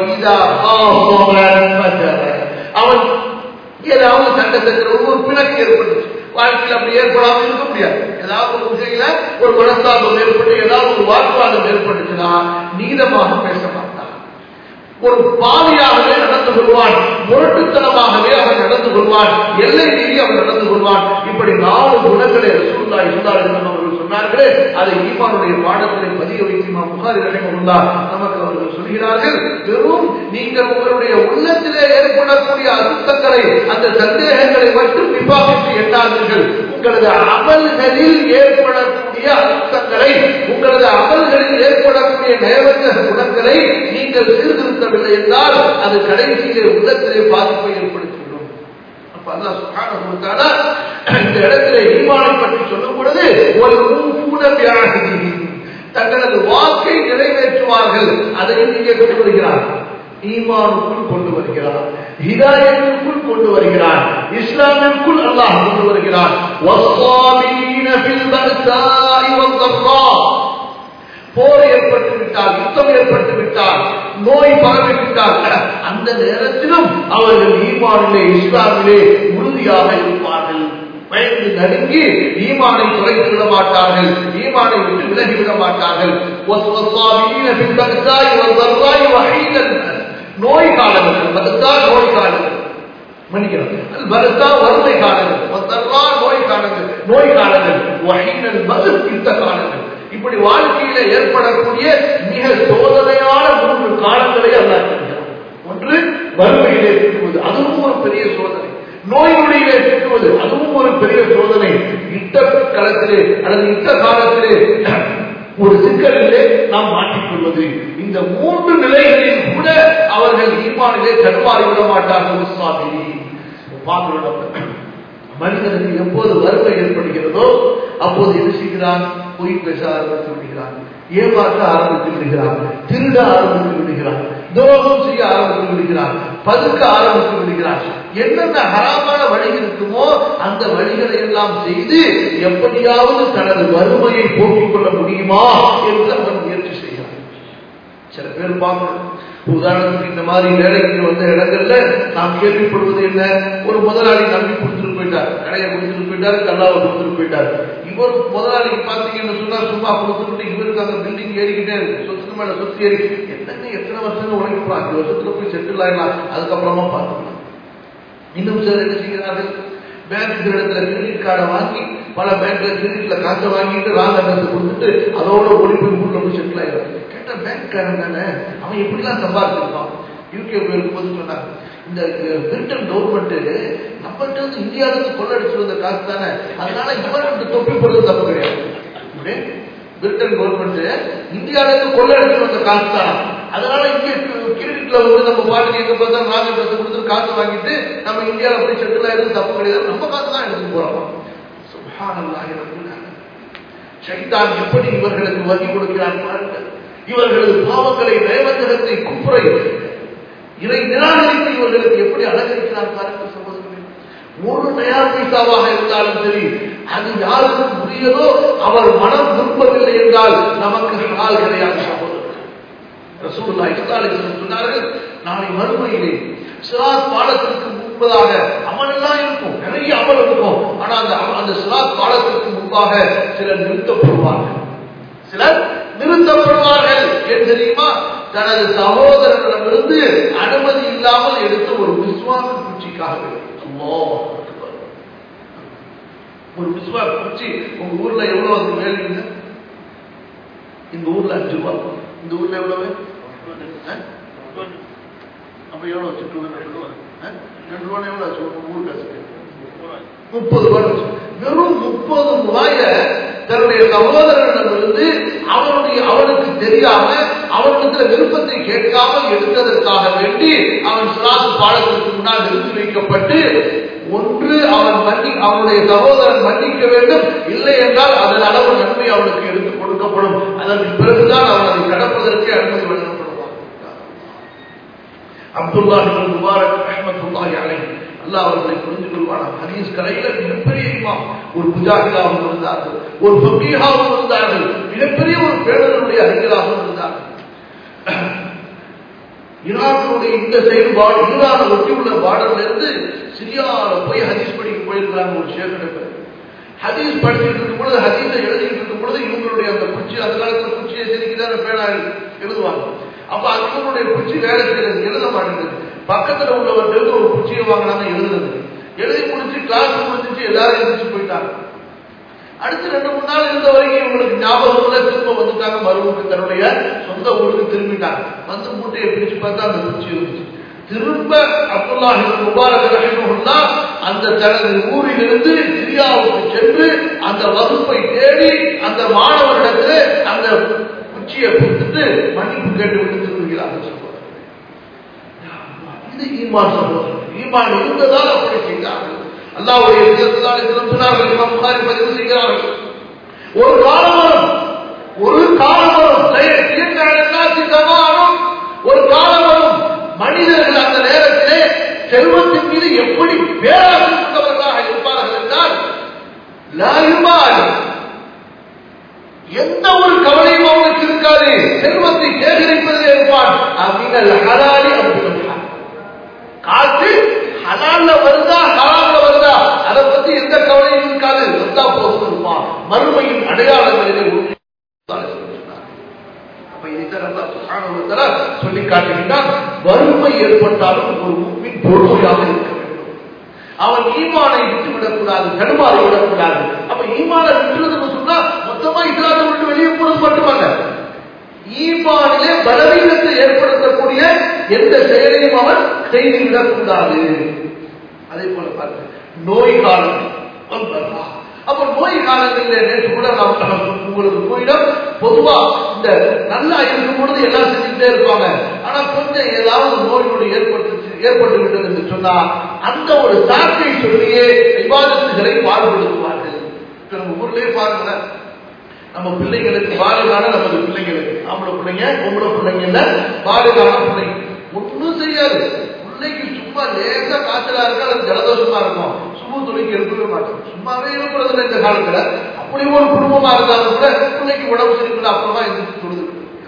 அவன் ஏதாவது சண்டை சச்சரவு ஒரு பிணக்கு ஏற்பட்டுச்சு வாழ்க்கையில் அப்படி ஏற்படாமல் இருக்க முடியாது ஏதாவது ஒரு விஷயங்கள ஒரு மனஸ்தாபம் ஏற்பட்டு ஏதாவது ஒரு வாக்குவாதம் ஏற்பட்டுச்சுன்னா நீதமாக பேச மாட்டான் ஒரு பாவியாகவே நடந்து கொள்வான் முரட்டுத்தனமாகவே அவன் நடந்து கொள்வான் எல்லை மீறி அவன் நடந்து கொள்வான் இப்படி நாலு குணங்களை ரசூல்லா இருந்தார்கள் அவர்கள் சொன்னார்களே அதை ஈமானுடைய பாடத்திலே பதிய வைத்து புகாரி ரஹிமகுல்லா நமக்கு அவர்கள் சொல்கிறார்கள் வெறும் நீங்கள் உங்களுடைய உள்ளத்திலே ஏற்படக்கூடிய அசுத்தங்களை அந்த சந்தேகங்களை மட்டும் நிபாபித்து எண்ணாதீர்கள் உங்களது அமல்களில் ஏற்படக்கூடிய அசுத்தங்களை உங்களது அமல்களில் ஏற்படக்கூடிய நேவஞ்சக குணங்களை நீங்கள் சீர்திருத்தவில்லை என்றால் அது கடைசியிலே உள்ளத்திலே பாதிப்பை ஏற்படுத்திவிடும் அப்ப அல்லாஹ் சுப்ஹானஹு வ தஆலா இந்த இடத்திலே ஈமானை பற்றி சொல்லும் பொழுது ஒரு ஊன வியாகிதி தங்களது வாக்கை நிறைவேற்றுவார்கள் அதையும் இங்கே கொண்டு வருகிறார் ஈமானுக்குள் கொண்டு வருகிறார் ஹிதாயத்திற்குள் கொண்டு வருகிறார் இஸ்லாமிற்குள் அல்லாஹ் கொண்டு வருகிறார் வஸ்ஸாபிரீன ஃபில் பர்சாஇ வஸ்ஸர்ரா போர் ஏற்பட்டு விட்டால் யுத்தம் ஏற்பட்டு விட்டால் நோய் பரவிவிட்டால் அந்த நேரத்திலும் அவர்கள் ஈமானிலே இஸ்லாமிலே உறுதியாக இருப்பார்கள் பயந்து நடுங்கி ஈமானை குறைத்து விட மாட்டார்கள் ஈமானை விட்டு விலகி விட மாட்டார்கள் நோய் காலங்கள் பருத்தா நோய் காலங்கள் மன்னிக்கிறோம் பருத்தா வறுமை காலங்கள் நோய் காலங்கள் நோய் காலங்கள் வகைகள் மது யுத்த காலங்கள் இப்படி வாழ்க்கையில ஏற்படக்கூடிய மிக சோதனையான மூன்று காலங்களை அல்லாஹ் சொல்கிறார் ஒன்று வறுமையிலே சிக்குவது அதுவும் ஒரு பெரிய சோதனை நோயினுடைய சிக்குவது அதுவும் ஒரு பெரிய சோதனை இட்ட களத்திலே அல்லது இட்ட காலத்திலே ஒரு சிக்கலிலே நாம் மாற்றிக்கொள்வது இந்த மூன்று நிலைகளில் கூட அவர்கள் ஈமானிலே தடுமாறி விட மாட்டார்கள் சுவாமி பார்க்கிறோம் மனிதனுக்கு எப்போது வறுமை ஏற்படுகிறதோ அப்போது என்ன செய்கிறான் பொய் பேச ஆரம்பித்து விடுகிறான் ஏமாற்ற ஆரம்பித்து விடுகிறான் திருட ஆரம்பித்து விடுகிறான் துரோகம் செய்ய ஆரம்பித்து விடுகிறான் பதுக்க ஆரம்பித்து விடுகிறான் என்னென்ன ஹராமான வழிகள் இருக்குமோ அந்த வழிகளை எல்லாம் செய்து எப்படியாவது தனது வறுமையை போக்கிக் கொள்ள முடியுமா என்று அவன் முயற்சி செய்கிறான் சில பேர் பார்க்கணும் உதாரணத்துக்கு இந்த மாதிரி வேலைக்கு வந்த இடங்கள்ல நாம் கேள்விப்படுவது என்ன ஒரு முதலாளி நம்பி கொடுத்துட்டு போயிட்டார் போயிட்டார் கடையை கொடுத்துட்டு போயிட்டார் கல்லாவை கொடுத்துட்டு போயிட்டார் இவர் முதலாளி பாத்தீங்கன்னு சொன்னா சும்மா கொடுத்துட்டு இவருக்கு அந்த பில்டிங் ஏறிக்கிட்டே இருக்கு சொத்துக்கு மேல சொத்து ஏறி என்னங்க எத்தனை வருஷம் உழைக்கலாம் அஞ்சு வருஷத்துல போய் செட்டில் ஆயிடலாம் அதுக்கப்புறமா பார்த்துக்கலாம் இன்னும் சிலர் என்ன செய்கிறார்கள் பேங்க் இடத்துல கிரெடிட் கார்டை வாங்கி பல பேங்க்ல கிரெடிட்ல காசை வாங்கிட்டு ராங் அட்ரஸ் கொடுத்துட்டு அதோட ஓடி போய் ஊர்ல போய் செட்டில் ஆயிடுறாங்க கேட்டா பேங்க் காரன் தானே அவன் எப்படிலாம் சம்பாதிச்சிருப்பான் யூகே போயிருக்கும்போது சொன்னாங்க இந்த பிரிட்டன் கவர்மெண்ட் நம்மகிட்ட இருந்து இந்தியாவில இருந்து கொள்ளடிச்சு வந்த காசு தானே அதனால இவன் இந்த தொப்பி போடுறது தப்பு கிடையாது இப்படி பிரிட்டன் கவர்மெண்ட் இந்தியாவில இருந்து கொள்ளடிச்சு வந்த காசு தான் அதனால இங்க கிரெடிட்ல வந்து நம்ம பாட்டுக்கு எங்க பார்த்தா ராங் அட்ரஸ் கொடுத்து காசு வாங்கிட்டு நம்ம இந்தியாவில போய் செட்டில் ஆயிருந்து தப்பு கிடையாது நம்ம காசு தான் எடுத்து போறோம் சுப்ஹானல்லாஹி ரப்பில் ஆலமீன் ஷைத்தான் எப்படி இவர்களுக்கு வகி கொடுக்கிறான் பாருங்கள் இவர்களது பாவங்களை நயவஞ்சகத்தை குப்புரை இதை நிராகரித்து இவர்களுக்கு எப்படி அலங்கரிக்கிறார் பாருங்கள் சகோதரர்களே ஒரு நயா பைசாவாக இருந்தாலும் சரி அது யாருக்கு புரியதோ அவர் மனம் விரும்பவில்லை என்றால் நமக்கு ஹலால் கிடையாது சகோதரர்கள் ரசூலுல்லாஹி ஸல்லல்லாஹு அலைஹி வஸல்லம் சொன்னார்கள் நாளை மறுமையிலே சிராத் பாலத்திற்கு முன்பதாக அமலெல்லாம் இருக்கும் நிறைய அமல் இருக்கும் ஆனா அந்த அந்த சிராத் பாலத்திற்கு முன்பாக சிலர் நிறுத்தப்படுவார்கள் சிலர் நிறுத்தப்படுவார்கள் ஏன் தெரியுமா தனது சகோதரனிடமிருந்து அனுமதி இல்லாமல் எடுத்த ஒரு விஸ்வாச பூச்சிக்காக ஒரு விஸ்வாச பூச்சி உங்க ஊர்ல எவ்வளவு வந்து வேலைங்க இந்த ஊர்ல அஞ்சு ரூபா இந்த ஊர்ல எவ்வளவு அப்ப எவ்வளவு வச்சு ரெண்டு ரூபா எவ்வளவு ஆச்சு ஊர் காசுக்கு முப்பது ரூபாய் வெறும் முப்பது ரூபாய தன்னுடைய சகோதரனிடமிருந்து அவனுடைய அவனுக்கு தெரியாம அவனுக்கு விருப்பத்தை கேட்காமல் எடுத்ததற்காக வேண்டி அவன் சிலாசு பாடத்திற்கு முன்னால் நிறுத்தி வைக்கப்பட்டு ஒன்று அவன் மன்னி அவனுடைய சகோதரன் மன்னிக்க வேண்டும் இல்லை என்றால் அதன் அளவு நன்மை அவனுக்கு எடுத்து கொடுக்கப்படும் அதற்கு பிறகுதான் அவன் அதை கடப்பதற்கு அனுமதி வழங்கப்படுவான் அப்துல்லா முபாரக் அஹமத்துல்லாஹி அலைஹி அல்லாஹ் அவர்களை புரிந்து கொள்வானா ஹதீஸ் கலையில மிகப்பெரிய இமாம் ஒரு முஜாஹிதாகவும் இருந்தார்கள் ஒரு ஃபக்கீஹாகவும் இருந்தார்கள் மிகப்பெரிய ஒரு பேரனுடைய அறிஞராகவும் இருந்தார்கள் ஈரானுடைய இந்த செயல்பாடு ஈரானை ஒட்டி உள்ள பார்டர்ல இருந்து சிரியால போய் ஹதீஸ் படிக்க போயிருக்கிறாங்க ஒரு ஷேர் ஹதீஸ் படிச்சுட்டு இருக்கும் பொழுது ஹதீஸை எழுதிட்டு இருக்கும் பொழுது இவங்களுடைய அந்த குச்சி அந்த காலத்துல குச்சியை செதுக்கிதான் பேனா எழுதுவாங்க அப்ப அங்கனுடைய குச்சி வேலை செய்யறது எழுத மாட்டேங்குது பக்கத்துல உள்ளவர்கள் ஒரு குச்சியை வாங்கினாங்க எழுதுறது எழுதி முடிச்சு கிளாஸ் முடிஞ்சிச்சு எல்லாரும் எழுதிச்சு போயிட்டாங்க அடுத்து ரெண்டு மூணு நாள் இருந்த வரைக்கும் இவங்களுக்கு ஞாபகம் இல்ல திரும்ப வந்துட்டாங்க மறுபடியும் தன்னுடைய சொந்த ஊருக்கு திரும்பிட்டாங்க வந்து மூட்டையை பிரிச்சு பார்த்தா அந்த குச்சி இருந்துச்சு திரும்ப அப்துல்லா முபாரக் ரஹிமஹுல்லா அந்த தனது ஊரிலிருந்து சிரியாவுக்கு சென்று அந்த வகுப்பை தேடி அந்த மாணவரிடத்தில் அந்த குச்சியை கொடுத்துட்டு மன்னிப்பு கேட்டு விட்டு திரும்புகிறார்கள் இது ஈமான் சகோதரர் ஈமான் இருந்ததால் அப்படி செய்தார்கள் அல்லாவுடைய சிலம் சொன்னார்கள் இமாம் புகாரி பதிவு செய்கிறார்கள் ஒரு காலம் வரும் ஒரு காலம் வரும் சமானம் ஒரு காலம் வரும் மனிதர்கள் அந்த நேரத்திலே செல்வத்தின் மீது எப்படி பேராசை கொண்டவர்களாக இருப்பார்கள் என்றால் லாயுமால் எந்த ஒரு கவலையும் அவனுக்கு இருக்காது செல்வத்தை சேகரிப்பதில் இருப்பான் அப்படிங்கள் ஹலாலி அப்படின்னா காசு ஹலால்ல வருதா ஹலால்ல வருதா அதை பத்தி எந்த கவலையும் இருக்காது வந்தா போதும் இருப்பான் மறுமையின் அடையாளங்களிலே உறுதி சொல்லி காட்டுகின்றான் வறுமை ஏற்பட்டாலும் ஒரு முன்பின் பொறுமையாக இருக்க வேண்டும் அவன் ஈமானை விட்டு விடக்கூடாது தடுமாறி விடக்கூடாது அப்ப ஈமான விட்டுறதுன்னு சொன்னா மொத்தமா இஸ்லாத்தை விட்டு வெளியே போறது மட்டுமல்ல ஈமானிலே பலவீனத்தை ஏற்படுத்தக்கூடிய எந்த செயலையும் அவன் செய்து விடக்கூடாது அதே போல பாருங்க நோய் காலம் அப்ப நோய் காலங்களில் நேற்று கூட நாம் உங்களுக்கு போயிடும் பொதுவா இந்த நல்லா இருக்கும் பொழுது எல்லாம் செஞ்சுட்டே இருப்பாங்க ஆனா கொஞ்சம் ஏதாவது நோய் நொடி ஏற்பட்டு ஏற்பட்டு விட்டது என்று சொன்னா அந்த ஒரு சாக்கை சொல்லியே விவாதத்துகளை பாடுபடுத்துவார்கள் நம்ம ஊர்லயே பாருங்களேன் நம்ம பிள்ளைங்களுக்கு பாலுகான நமது பிள்ளைங்களுக்கு ஆம்பளை பிள்ளைங்க பொம்பளை பிள்ளைங்க இல்ல பாலுகான பிள்ளைங்க ஒன்றும் செய்யாது பிள்ளைக்கு சும்மா லேசா காய்ச்சலா இருக்கா அது ஜலதோஷமா இருக்கும் சும்மா துணிக்கு எடுக்கவே மாட்டோம் சும்மாவே இருக்கிறது இல்லை இந்த காலத்துல அப்படி ஒரு குடும்பமா இருந்தாலும் கூட பிள்ளைக்கு உடம்பு சரியில்லை அப்புறமா எந்திரிச்சு தொழுது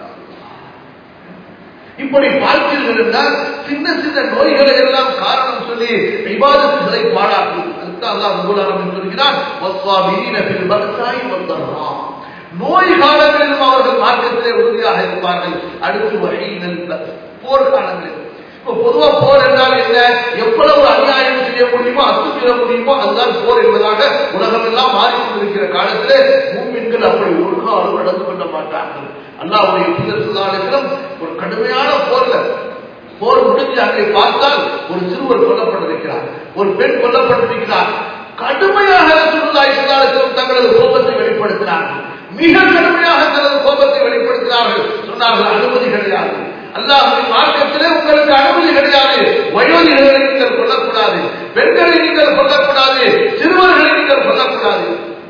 இப்படி பார்த்தீர்கள் என்றால் சின்ன சின்ன நோய்களை எல்லாம் காரணம் சொல்லி விவாதத்துகளை பாடாக்கும் அது இதுதான் அல்லாஹ் ரப்பல் ஆலமீன் சொல்கிறான் வஸ்ஸாபிரீன ஃபில் பக்ஸாய் வத்தர்ரா நோய் காலங்களிலும் அவர்கள் மார்க்கத்திலே உறுதியாக இருப்பார்கள் அடுத்து வகையினல் போர் காலங்களில் இப்ப பொதுவா போர் என்றால் என்ன எவ்வளவு அநியாயம் செய்ய முடியுமோ அத்துமீற முடியுமோ அதுதான் போர் என்பதாக உலகம் எல்லாம் மாறிக்கொண்டிருக்கிற காலத்திலே மூமின்கள் அப்படி ஒரு காலம் நடந்து கொள்ள மாட்டார்கள் அல்லாவுடைய புதற்காலத்திலும் ஒரு கடுமையான போர்ல போர் முடிஞ்சு அங்கே பார்த்தால் ஒரு சிறுவர் கொல்லப்பட்டிருக்கிறார் ஒரு பெண் கொல்லப்பட்டிருக்கிறார் கடுமையாக சுற்றுலாய்க்கும் தங்களது கோபத்தை வெளிப்படுத்தினார்கள் மிக கடுமையாக தனது கோபத்தை வெளிப்படுத்தினார்கள் சொன்னார்கள் அனுமதி கிடையாது அல்லாஹின் மார்க்கத்திலே உங்களுக்கு அனுமதி கிடையாது வயோதிகளை நீங்கள் கொல்லக்கூடாது பெண்களை நீங்கள் கொல்லக்கூடாது சிறுவர்களை நீங்கள் கொல்லக்கூடாது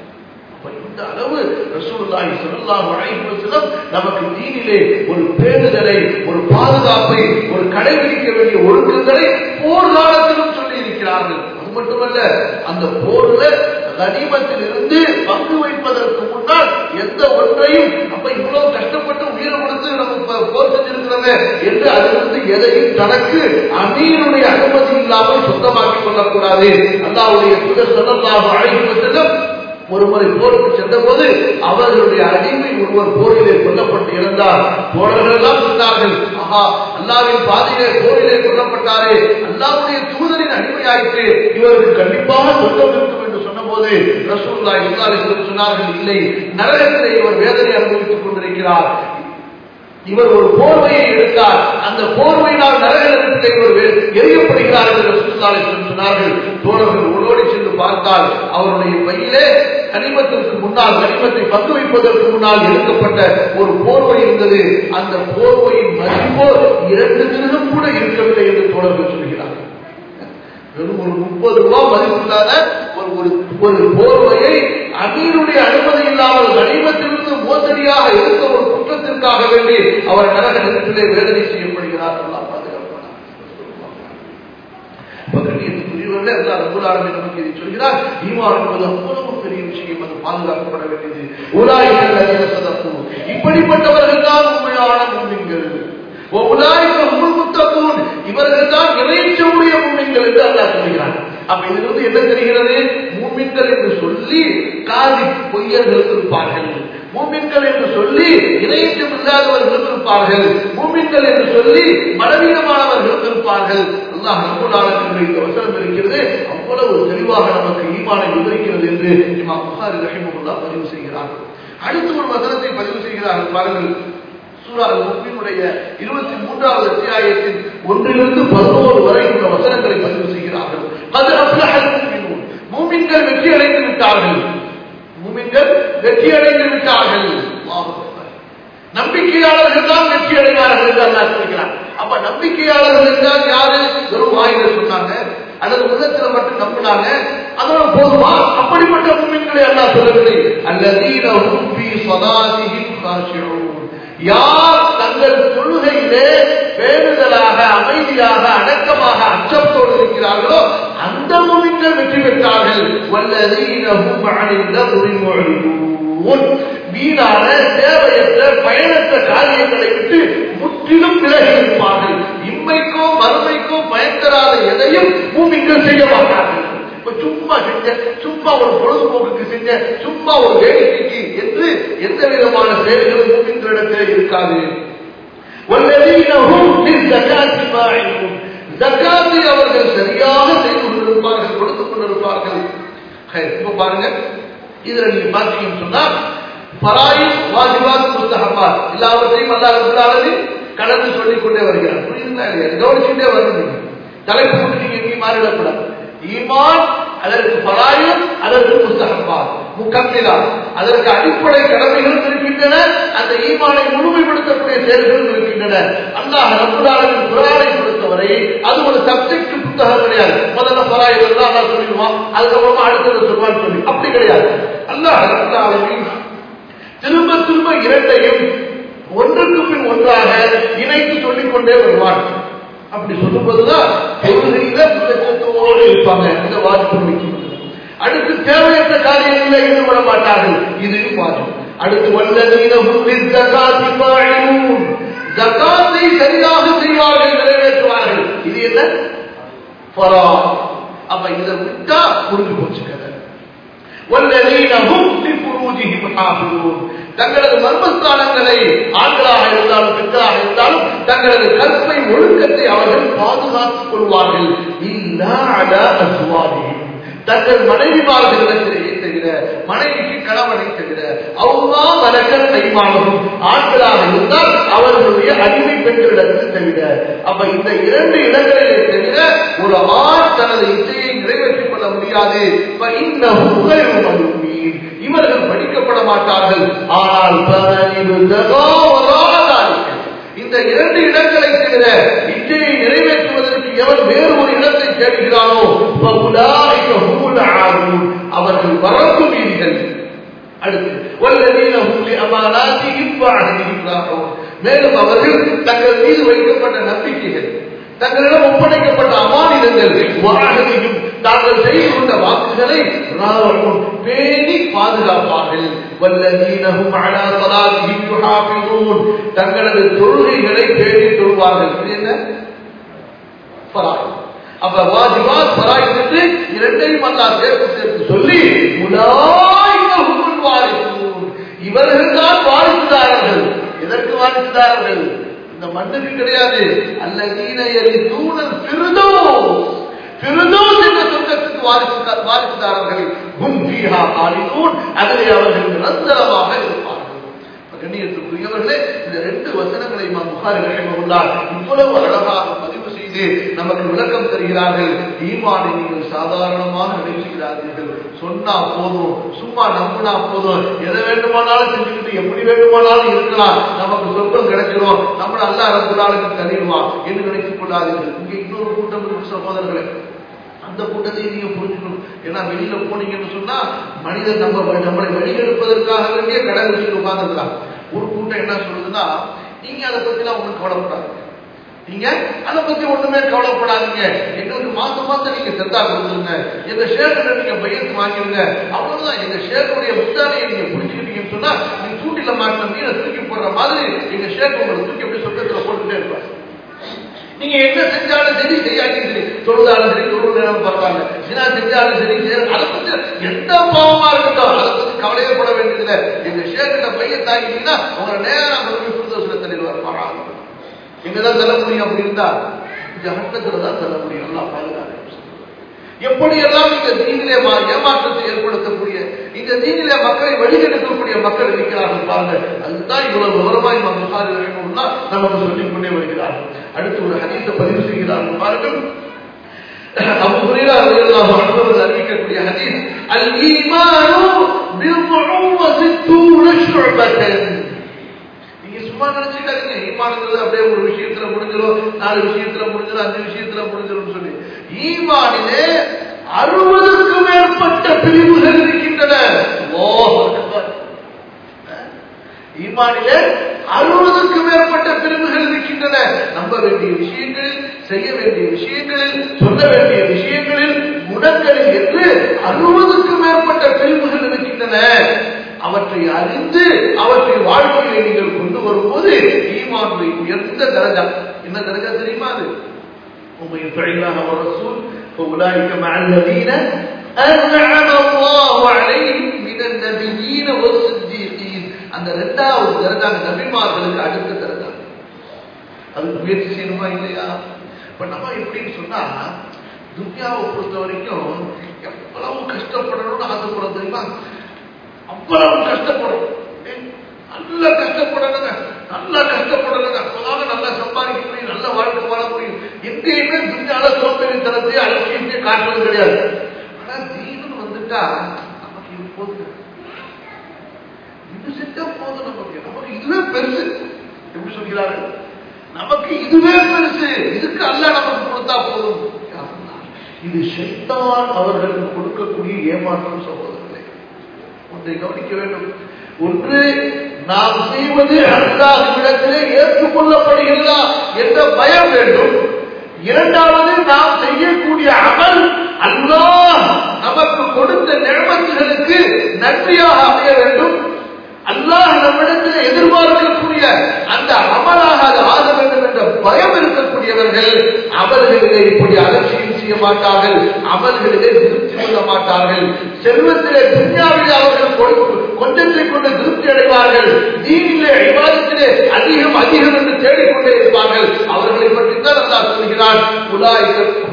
இந்த அளவு ரசூலுல்லாஹி ஸல்லல்லாஹு அலைஹி வஸல்லம் நமக்கு தீனிலே ஒரு பேணுதலை ஒரு பாதுகாப்பை ஒரு கடைபிடிக்க வேண்டிய ஒழுக்கங்களை போர் காலத்திலும் சொல்லி இருக்கிறார்கள் அது மட்டுமல்ல அந்த போர்ல கனிமத்தில் இருந்து பங்கு வைப்பதற்கு முன்னால் எந்த ஒன்றையும் அப்ப இவ்வளவு கஷ்டப்பட்டு உயிரை கொடுத்து நம்ம போர் செஞ்சிருக்கிறோமே என்று அதிலிருந்து எதையும் தனக்கு அமீருடைய அனுமதி இல்லாமல் சொந்தமாக்கிக் கொள்ளக்கூடாது அல்லாவுடைய புதர் சொல்லலாம் அழைக்கப்பட்டதும் ஒருமுறை போருக்கு சென்ற போது அவர்களுடைய அடிமை ஒருவர் போரிலே கொல்லப்பட்டு இறந்தார் தோழர்கள் எல்லாம் சொன்னார்கள் ஆஹா அல்லாவின் பாதையிலே போரிலே கொல்லப்பட்டாரே அல்லாவுடைய தூதரின் அடிமையாயிற்று இவர்கள் கண்டிப்பாக சொந்தம் இருக்கும் என்று சொன்னபோது ரசூல்லா இஸ்லாமிஸ்லம் சொன்னார்கள் இல்லை நரகத்திலே இவர் வேதனை அனுபவித்துக் கொண்டிருக்கிறார் இவர் ஒரு போர்வையை எடுத்தார் அந்த போர்வையினால் நரகத்திலே இவர் எரியப்படுகிறார் என்று ரசூல்லாலிஸ்லம் சொன்னார்கள் தோழர்கள் ஓடோடி சென்று பார்த்தால் அவருடைய பையிலே கனிமத்திற்கு முன்னால் கனிமத்தை பங்கு வைப்பதற்கு முன்னால் எடுக்கப்பட்ட ஒரு போர்வை இருந்தது அந்த போர்வையின் மதிப்போ இரண்டு தினம் கூட இருக்கவில்லை என்று தோழர்கள் சொல்கிறார்கள் வெறும் ஒரு முப்பது ரூபாய் மதிப்பில்லாத ஒரு ஒரு ஒரு போர்வையை அமீருடைய அனுமதி இல்லாமல் கனிமத்திலிருந்து மோசடியாக இருந்த ஒரு குற்றத்திற்காக வேண்டி அவர் நரக நெருப்பிலே வேதனை செய்யப்படுகிறார் எல்லாம் பாதுகாப்பான கண்ணியத்துக்குரியவர்களே அல்லா ரபுல் ஆலமின் நமக்கு இதை சொல்கிறார் ஈமான் என்பது அவ்வளவு பெரிய விஷயம் அது பாதுகாக்கப்பட வேண்டியது உலாய்கள் அதிரசதப்பு இப்படிப்பட்டவர்கள் தான் உண்மையான முன்னிங்கள் உலாய்க்க முன்முத்தப்பூன் இவர்கள் தான் இறைச்சமுடைய முன்னிங்கள் என்று அல்லாஹ் சொல்கிறார் அப்ப இதிலிருந்து என்ன தெரிகிறது மூமின்கள் என்று சொல்லி காதி பொய்யர்கள் இருப்பார்கள் மூமின்கள் என்று சொல்லி இணையற்றம் இல்லாதவர்கள் இருப்பார்கள் மூமின்கள் என்று சொல்லி பலவீனமானவர்கள் இருப்பார்கள் அல்லாஹ் அன்புடாளர்கள் இந்த வசனம் இருக்கிறது அவ்வளவு தெளிவாக நமக்கு ஈமானை விவரிக்கிறது என்று இமாம் புகாரி ரஹிமுல்லா பதிவு செய்கிறார்கள் அடுத்து ஒரு வசனத்தை பதிவு செய்கிறார்கள் பாருங்கள் சூரா முஸ்லிமுடைய இருபத்தி மூன்றாவது அத்தியாயத்தின் ஒன்றிலிருந்து பதினோரு வரை உள்ள வசனங்களை பதிவு செய்கிறார்கள் அது அப்லஹல் மூமினூன் மூமின்கள் வெற்றி அடைந்து விட்டார்கள் மூமின்கள் வெற்றி அடைந்து விட்டார்கள் நம்பிக்கையாளர்கள் தான் வெற்றி அடைவார்கள் என்று அல்லாஹ் சொல்கிறார் அப்ப நம்பிக்கையாளர்கள் என்றால் யாரு வெறும் வாயில சொன்னாங்க அல்லது உள்ளத்துல மட்டும் நம்பினாங்க அதோட போதுமா அப்படிப்பட்ட மூமின்களை அல்லாஹ் சொல்லவில்லை அல்லதீன ஹும் ஃபீ ஸலாத்திஹிம் காஷிஊன் யார் தங்கள் தொழுகையிலே பேணுதலாக அமைதியாக அடக்கமாக அச்சத்தோடு இருக்கிறார்களோ அந்த மூமின்கள் வெற்றி பெற்றார்கள் வல்லதீனஹும் அனில் லகுவி முஅரிதூன் வீணான தேவையற்ற பயனற்ற காரியங்களை விட்டு முற்றிலும் விலகி இருப்பார்கள் இம்மைக்கோ மறுமைக்கோ பயன்தராத எதையும் மூமின்கள் செய்ய மாட்டார்கள் சும்மா செஞ்ச சும்மா ஒரு பொழுதுபோக்குக்கு செஞ்ச சும்மா ஒரு வேடிக்கைக்கு என்று எந்த விதமான செயல்களும் மூமின்களிடத்தில் இருக்காது ஜக்காத்தை அவர்கள் சரியாக செய்து கொண்டிருப்பார்கள் கொடுத்துக் கொண்டிருப்பார்கள் இப்ப பாருங்க இதுல நீங்க பாத்தீங்கன்னு சொன்னா பராயும் வாஜிபாத் புஸ்தகமாத் எல்லாவற்றையும் அல்லாஹ் கலந்து சொல்லிக் கொண்டே வருகிறார் புரியுதுங்களா இல்லையா கவனிச்சுட்டே வரணும் தலைப்பு போட்டு நீங்க எங்கேயும் மாறிடக்கூடாது ஈமான் அதற்கு பலாயம் அதற்கு புஸ்தகப்பா முக்கம்மிலா அதற்கு அடிப்படை கடமைகளும் இருக்கின்றன அந்த ஈமானை முழுமைப்படுத்தக்கூடிய செயல்களும் இருக்கின்றன அல்லாஹ் ரப்புலாவின் குரானை பொறுத்தவரை அது ஒரு சப்ஜெக்ட் புத்தகம் கிடையாது முதல்ல பலாயம் தான் அல்லாஹ் சொல்லிடுவான் அதுக்கப்புறமா அடுத்தது சொல்வான்னு சொல்லி அப்படி கிடையாது அல்லாஹ் ரப்புலாவின் திரும்ப திரும்ப இரண்டையும் ஒன்றுக்கு பின் ஒன்றாக இணைத்து சொல்லிக் கொண்டே வருவான் அப்படி சொல்லும்போதுதான் தொழுகையில முன்னேற்றத்தோடு இருப்பாங்க இந்த வாஜிப்பு அடுத்து தேவையற்ற காரியங்களில் ஈடுபட மாட்டார்கள் இது வாஜம் அடுத்து வல்லதீனமும் ஜக்காத்தை சரியாக செய்வார்கள் நிறைவேற்றுவார்கள் இது என்ன ஃபரா அப்ப இதை விட்டா முடிஞ்சு போச்சு கதை والذين هم لفروجهم حافظون தங்களது மர்மஸ்தானங்களை ஆண்களாக இருந்தாலும் பெண்களாக இருந்தாலும் தங்களது கற்பை ஒழுக்கத்தை அவர்கள் பாதுகாத்துக் கொள்வார்கள் இல்லா அலா அஸ்வாதியும் தங்கள் மனைவிமார்களிடத்திலேயே தவிர மனைவிக்கு கணவனை தவிர அவ்வா வழக்கல் கைமானதும் ஆண்களாக இருந்தால் அவர்களுடைய அடிமை பெண்களிடத்தில் தவிர அப்ப இந்த இரண்டு இடங்களிலே தவிர ஒரு ஆண் தனது இச்சையை நிறைவேற்றிக் கொள்ள முடியாது இப்ப இந்த மீன் இவர்கள் படிக்கப்பட மாட்டார்கள் ஆனால் இந்த இரண்டு இடங்களை தவிர இச்சையை நிறைவேற்றுவதற்கு எவன் வேறு ஒரு இடத்தை தேடுகிறானோ அவர்கள் வரப்பு மீறிகள் அடுத்து மேலும் அவர்கள் தங்கள் மீது வைக்கப்பட்ட நம்பிக்கைகள் தங்களிடம் ஒப்படைக்கப்பட்ட அமானிதங்கள் வாகனையும் தாங்கள் செய்து கொண்ட வாக்குகளை பேணி பாதுகாப்பார்கள் வல்லதீனஹும் அலா ஸலாத்திஹிம் யுஹாஃபிஸூன் தங்களது தொழுகைகளை பேணி தொழுவார்கள் இது என்ன ஃபராய் அப்ப வாஜிபாத் ஃபராய் என்று இரண்டையும் அல்லாஹ் சேர்த்து சேர்த்து சொல்லி உலாயிகஹுல் வாரிசூன் இவர்கள் தான் வாரிசுதாரர்கள் எதற்கு வாரிசுதாரர்கள் இந்த மண்ணுக்கு கிடையாது அல்லதீன எலிதூனல் ஃபிர்தௌஸ் ஃபிர்தௌஸ் என்ற சொர்க்கத்துக்கு வாரிசு வாரிசுதாரர்கள் ஹும் ஃபீஹா காலிதூன் அதிலே அவர்கள் நிரந்தரமாக இருப்பார்கள் கண்ணியத்துக்குரியவர்களே இந்த ரெண்டு வசனங்களை இமாம் புகாரி ரஹிமஹுல்லாஹ் இவ்வளவு அழகாக பதிவு செய்து நமக்கு விளக்கம் தருகிறார்கள் ஈமானை நீங்கள் சாதாரணமாக நினைச்சுகிறார்கள் சொன்னா போதும் சும்மா நம்பினா போதும் எதை வேண்டுமானாலும் செஞ்சுக்கிட்டு எப்படி வேண்டுமானாலும் இருக்கலாம் நமக்கு சொர்க்கம் கிடைச்சிடும் நம்மள அல்ல அரசுக்கு தள்ளிடுவான் என்று நினைத்துக் கொள்ளாதீர்கள் இங்க இன்னொரு கூட்டம் இருக்கு சகோதரர்களே அந்த கூட்டத்தையும் நீங்க புரிஞ்சுக்கணும் ஏன்னா வெளியில போனீங்கன்னு சொன்னா மனிதன் நம்ம நம்மளை வெளியெடுப்பதற்காக வேண்டிய கடை வச்சுட்டு உட்கார்ந்துருக்கலாம் ஒரு கூட்டம் என்ன சொல்லுதுன்னா நீங்க அதை பத்தி எல்லாம் ஒண்ணும் கவலைப்படாதீங்க நீங்க அதை பத்தி ஒண்ணுமே கவலைப்படாதீங்க எங்களுக்கு மாசம் மாசம் நீங்க செத்தா கொடுத்துருங்க எங்க ஷேர்ல நீங்க பையனுக்கு வாங்கிடுங்க அவ்வளவுதான் எங்க ஷேருடைய முத்தானையை நீங்க பிடிச்சிக்கிட்டீங்கன்னு சொன்னா நீங்க தூண்டில மாட்டின மீனை தூக்கி போடுற மாதிரி எங்க ஷேர் உங்களை தூக்கி எப்படி சொர்க்கத்துல போட்டுட்டே இருப்பாங்க நீங்க என்ன செஞ்சாலும் சரி செய்யாட்டியும் சரி தொழுதாலும் சரி தொழுது நேரம் பரவாயில்ல சினா செஞ்சாலும் சரி அதை பத்தி எந்த பாவமா இருக்கட்டும் அதை பத்தி கவலையே பட வேண்டியதில்லை எங்க ஷேர்கிட்ட பையன் தாங்கிட்டீங்கன்னா உங்களை நேரம் கொண்டு போய் புரிதோசில தள்ளிடுவார் பரவாயில்ல எங்கதான் தள்ள முடியும் அப்படி இருந்தா ஜகத்துல தான் தள்ள முடியும் எல்லாம் பாதுகாப்பு எப்படியெல்லாம் இந்த தீனிலே ஏமாற்றத்தை ஏற்படுத்தக்கூடிய இந்த தீனிலே மக்களை வழிகெடுக்கக்கூடிய மக்கள் இருக்கிறார்கள் பாருங்க அதுதான் இவ்வளவு விவரமாய் புகாரி வேணும்னா நமக்கு சொல்லிக் கொண்டே வருகிறார்கள் அடுத்து ஒரு ஹதீஸை பதிவு செய்கிறார்கள் பாருங்கள் அபு ஹுரைரா ரலியல்லாஹு அன்ஹு அறிவிக்கக்கூடிய ஹதீஸ் அல் ஈமானு பில்முஉ வ சித்தூன ஷுஅபத்தன் நீங்க சும்மா நினைச்சுக்காதீங்க ஈமானுங்கிறது அப்படியே ஒரு விஷயத்துல முடிஞ்சிடும் நாலு விஷயத்துல முடிஞ்சிடும் அஞ்சு விஷயத்துல முடிஞ்சிடும் சொல்லி ஈமானிலே அறுபதுக்கு மேற்பட்ட பிரிவுகள் இருக்கின்றன ஈமானிலே அறுபதுக்கு மேற்பட்ட பிரிவுகள் இருக்கின்றன நம்ப வேண்டிய விஷயங்களில் செய்ய வேண்டிய விஷயங்களில் சொல்ல வேண்டிய விஷயங்களில் குணங்களில் என்று அறுபதுக்கு மேற்பட்ட பிரிவுகள் இருக்கின்றன அவற்றை அறிந்து அவற்றை வாழ்க்கையிலே நீங்கள் கொண்டு வரும்போது ஈமானுடைய உயர்ந்த தரஜா என்ன தரஜா தெரியுமா அது ومن يطع الله والرسول فاولئك مع الذين انعم الله عليهم من النبيين والصديقين அந்த இரண்டாவது தரஜா நபிமார்களுக்கு அடுத்த தரஜா அதுக்கு முயற்சி செய்யணுமா இல்லையா இப்ப நம்ம எப்படின்னு சொன்னா துன்யாவை பொறுத்த வரைக்கும் எவ்வளவு கஷ்டப்படணும்னு ஆசைப்படும் தெரியுமா அவ்வளவு கஷ்டப்படும் நல்லா கஷ்டப்படணுங்க நல்லா கஷ்டப்படணுங்க அப்பதான் நல்லா சம்பாதிக்க முடியும் நல்ல வாழ்க்கை வாழ முடியும் எங்கேயுமே துணியால சோம்பேறி தரத்தையும் அலட்சியத்தையும் காட்டுறது கிடையாது ஆனா தீனு வந்துட்டா நமக்கு இது போதுங்க இது செஞ்சா போதும் நமக்கு நமக்கு இதுவே பெருசு எப்படி சொல்கிறார்கள் நமக்கு இதுவே பெருசு இதுக்கு அல்ல நமக்கு கொடுத்தா போதும் இது ஷைத்தான் அவர்களுக்கு கொடுக்கக்கூடிய ஏமாற்றம் சகோதரர்களே ஒன்றை கவனிக்க வேண்டும் ஒன்று நாம் செய்வது அல்லாஹ்விடத்திலே ஏற்றுக்கொள்ளப்படுகிறதா என்ற பயம் வேண்டும் இரண்டாவது நாம் செய்யக்கூடிய அமல் அல்லாஹ் நமக்கு கொடுத்த நிழமத்துகளுக்கு நன்றியாக அமைய வேண்டும் அல்லாஹ் நம்மிடத்தில் எதிர்பார்க்கக்கூடிய அந்த அமலாக அது ஆக வேண்டும் என்ற பயம் இருக்கக்கூடியவர்கள் அவர்களிலே இப்படி அலட்சியம் செய்ய மாட்டார்கள் அமல்களிலே திருப்தி கொள்ள மாட்டார்கள் செல்வத்திலே துன்யாவிலே அவர்கள் கொடு- கொஞ்சத்தை கொண்டு திருப்தி அடைவார்கள் தீனிலே விவாதத்திலே அதிகம் அதிகம் என்று தேடிக்கொண்டே இருப்பார்கள் அவர்களை பற்றி தான் அல்லாஹ் சொல்கிறான் உலாய்கள்